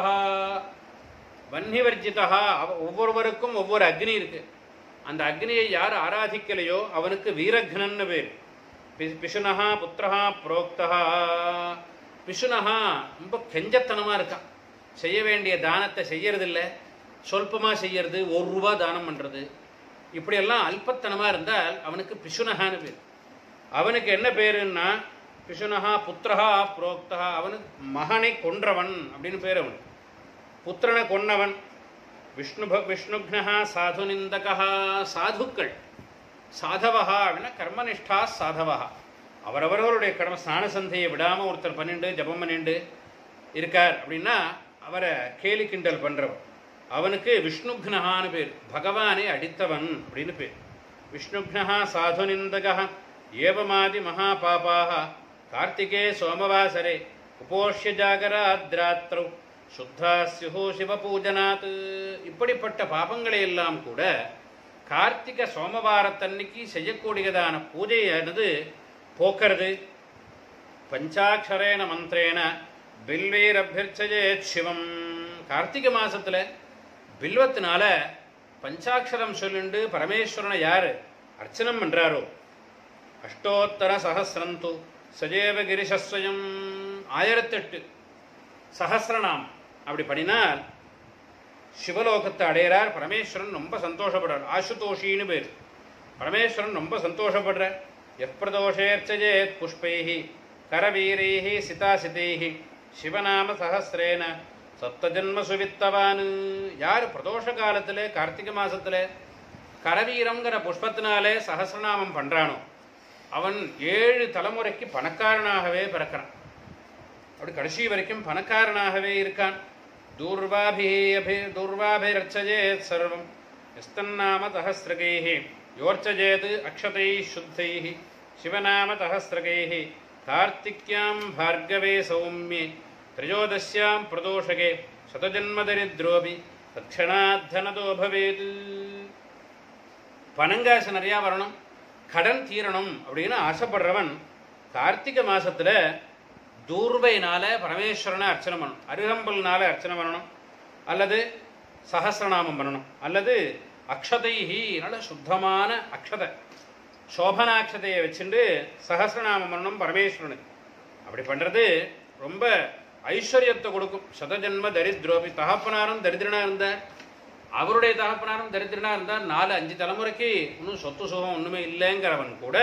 A: வன்னி வர்ஜிதா அவ- ஒவ்வொருவருக்கும் ஒவ்வொரு அக்னி இருக்கு அந்த அக்னியை யார் ஆராதிக்கலையோ அவனுக்கு வீரக்னன்னு பேர் பி- பிஷுனஹா புத்திரஹா புரோக்தஹா பிஷுனஹா ரொம்ப கெஞ்சத்தனமா இருக்கான் செய்ய வேண்டிய தானத்தை செய்யறதில்ல சொல்பமா செய்யறது ஒரு ரூபா தானம் பண்றது இப்படியெல்லாம் அல்பத்தனமா இருந்தால் அவனுக்கு பிஷுனஹான்னு பேர் அவனுக்கு என்ன பேருன்னா பிஷுனஹா புத்திரஹா புரோக்தஹா அவனுக்கு மகனை கொன்றவன் அப்படின்னு பேர் அவனுக்கு புத்திரனை கொன்னவன் விஷ்ணு விஷ்ணுக்னஹா சாது நிந்தகா சாதுக்கள் சாதவஹா அப்படின்னா கர்மனிஷ்டா சாதவஹா அவரவர்களுடைய கர்ம ஸ்நான சந்தையை விடாமல் ஒருத்தர் பண்ணிண்டு ஜபம் பண்ணிண்டு இருக்கார் அப்படின்னா அவரை கேலி கிண்டல் பண்ணுறவன் அவனுக்கு விஷ்ணுக்னஹான்னு பேர் பகவானை அடித்தவன் அப்படின்னு பேர் விஷ்ணுக்னஹா சாது நிந்தகா ஏவமாதி மகாபாபாக கார்த்திகே சோமவாசரே உபோஷ்ய ஜாகராத்ராத்திரௌ சுத்தா சிஹோ சிவபூஜனாத் இப்படிப்பட்ட பாபங்களை எல்லாம் கூட கார்த்திக சோமவாரத்தன்னைக்கு செய்யக்கூடியதான பூஜையானது போக்கிறது பஞ்சாட்சரேன மந்திரேன பில்வீரபிர்ச்சஜேத் சிவம் கார்த்திகை மாசத்துல பில்வத்தினால பஞ்சாட்சரம் சொல்லுண்டு பரமேஸ்வரனை யாரு அர்ச்சனம் பண்றாரோ அஷ்டோத்தர சகசிரந்து சஜேவ கிரிசஸ்வயம் ஆயிரத்தெட்டு சகசிரநாமம் அப்படி பண்ணினால் சிவலோகத்தை அடையிறார் பரமேஸ்வரன் ரொம்ப சந்தோஷப்படுறார் ஆசுதோஷின்னு பேர் பரமேஸ்வரன் ரொம்ப சந்தோஷப்படுறார் எப்பிரதோஷேர்ச்சஜேத் புஷ்பைஹி கரவீரைஹி சிதாசிதைஹி சிவநாம சகசிரேன சப்தஜன்ம சுவித்தவான் யார் பிரதோஷ காலத்தில் கார்த்திகை மாசத்துல கரவீரங்கிற புஷ்பத்தினாலே சகசிரநாமம் பண்றானோ அவன் ஏழு தலைமுறைக்கு பணக்காரனாகவே பிறக்கிறான் அப்படி கடைசி வரைக்கும் பணக்காரனாகவே இருக்கான் தூர்வாபிஹி தூர்வாபிரட்சஜேத் சர்வம் எஸ்தன்னாம தஹஸ்ரகைஹி யோர்ச்சஜேத் அக்ஷதை சுத்தைஹி சிவநாம தஹஸ்ரகைஹி கார்த்திக்யாம் பார்கவே சௌமியே திரையோதஸ்யாம் பிரதோஷகே சதஜன்மதரித்ரோபி தட்சணாத்தனதோ பவேத் பணங்காசு நிறையா வரணும் கடன் தீரணும் அப்படின்னு ஆசைப்படுறவன் கார்த்திகை மாசத்துல தூர்வையினால பரமேஸ்வரனை அர்ச்சனை பண்ணணும் அருகம்பல்னால அர்ச்சனை பண்ணணும் அல்லது சஹசிரநாமம் பண்ணணும் அல்லது அக்ஷதைஹி நல்ல சுத்தமான அக்ஷதை சோபனாட்சதையை வச்சுட்டு சஹசிரநாமம் பண்ணணும் பரமேஸ்வரனுக்கு அப்படி பண்ணுறது ரொம்ப ஐஸ்வர்யத்தை கொடுக்கும் சதஜன்ம தரித்ரோபி தகப்பனாரும் தரித்திரனா இருந்தார் அவருடைய தகப்பனாரும் தரித்திரனா இருந்தார் நாலு அஞ்சு தலைமுறைக்கு இன்னும் சொத்து சுகம் ஒன்றுமே இல்லைங்கிறவன் கூட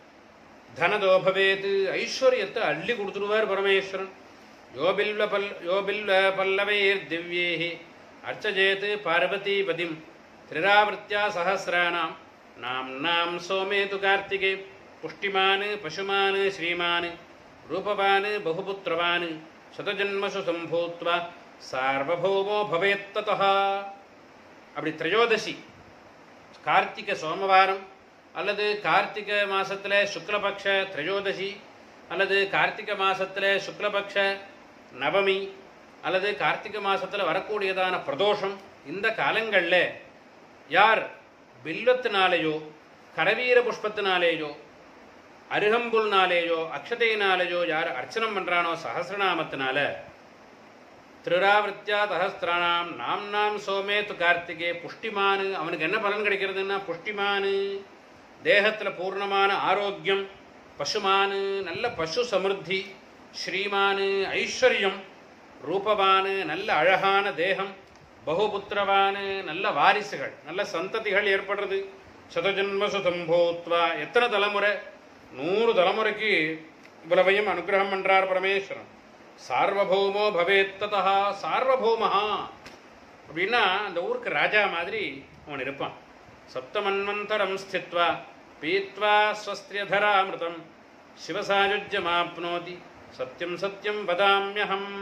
A: தனதோபவேது ஐஸ்வர்யத்தை அள்ளி கொடுத்துருவார் பரமேஸ்வரன் யோபில்வ பல் யோபில்வ பல்லவைர் திவ்யேஹி அர்ச்சஜேத் பார்வதீபதிம் திரிராவృత్యా சஹசிராணாம் நாம் நாம் சோமேது கார்த்திகே புஷ்டிமான் பசுமான் ஸ்ரீமான் ரூபவான் பகுபுத்திரவான் சதஜன்மசு சம்பூத்வா சார்வபௌமோ பவேத்ததா அப்படி திரையோதசி கார்த்திகை சோமவாரம் அல்லது கார்த்திகை மாசத்துல சுக்லபக்ஷ திரையோதசி அல்லது கார்த்திகை மாசத்துல சுக்லபக்ஷ நவமி அல்லது கார்த்திகை மாசத்துல வரக்கூடியதான பிரதோஷம் இந்த காலங்களில் யார் பில்வத்தினாலேயோ கரவீர புஷ்பத்தினாலேயோ அருகம்புல்னாலேயோ அக்ஷதையினாலேயோ யார் அர்ச்சனம் பண்றானோ சஹசிரநாமத்தினால திருராவிருத்தியா தஹஸ்திராணாம் நாம் நாம் சோமே து கார்த்திகே புஷ்டிமானு அவனுக்கு என்ன பலன் கிடைக்கிறதுன்னா புஷ்டிமானு தேகத்தில் பூர்ணமான ஆரோக்கியம் பசுமானு நல்ல பசு சமிருத்தி ஸ்ரீமானு ஐஸ்வர்யம் ரூபவானு நல்ல அழகான தேகம் பகுபுத்திரவானு நல்ல வாரிசுகள் நல்ல சந்ததிகள் ஏற்படுறது சதஜன்ம சுதம்போத்வா எத்தனை தலைமுறை நூறு தலைமுறைக்கு இவ்வளவையும் அனுகிரகம் பண்றார் பரமேஸ்வரன் சார்வபௌமோ பவேத்ததா சார்வபௌமஹா அப்படின்னா அந்த ஊருக்கு ராஜா மாதிரி அவன் இருப்பான் சப்தமன்வந்தரம் ஸ்தித்வா பீத்வா ஸ்வஸ்திரியதராமிருதம் சிவசாயுஜ்யமாப்னோதி சத்தியம் சத்தியம் வதாமியகம்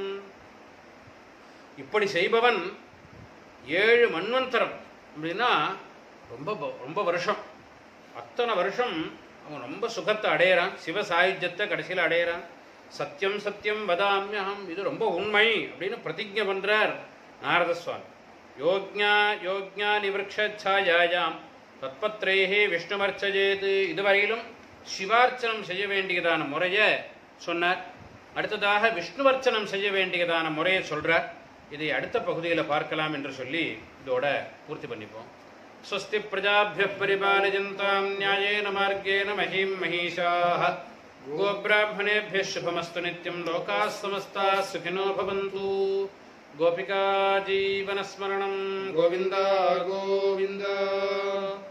A: இப்படி செய்பவன் ஏழு மன்வந்தரம் அப்படின்னா ரொம்ப ப- ரொம்ப வருஷம் அத்தனை வருஷம் அவன் ரொம்ப சுகத்தை அடையிறான் சிவ சாயுஜ்யத்தை கடைசியில் அடையிறான் சத்தியம் சத்தியம் வதாமியம் இது ரொம்ப உண்மை அப்படின்னு பிரதிஜை பண்றார் நாரத சுவாமி யோக்ஞா யோக்ஞா நிவருக்ஷாயாம் தத்பத்ரேஹே விஷ்ணுமர்ச்சஜேது இதுவரையிலும் சிவார்ச்சனம் செய்ய வேண்டியதான முறையை சொன்னார் அடுத்ததாக விஷ்ணுவர்ச்சனம் செய்ய வேண்டியதான முறையை சொல்றார் இதை அடுத்த பகுதியில் பார்க்கலாம் என்று சொல்லி இதோட பூர்த்தி பண்ணிப்போம் स्वस्ति प्रजाभ्यः परिपालयन्तां न्यायेन मार्गेण महीं महिषाः गोब्राह्मणेभ्यः शुभमस्तु नित्यं लोकाः समस्ताः सुखिनो भवन्तु गोपिका जीवनस्मरणं गोविन्द गोविन्द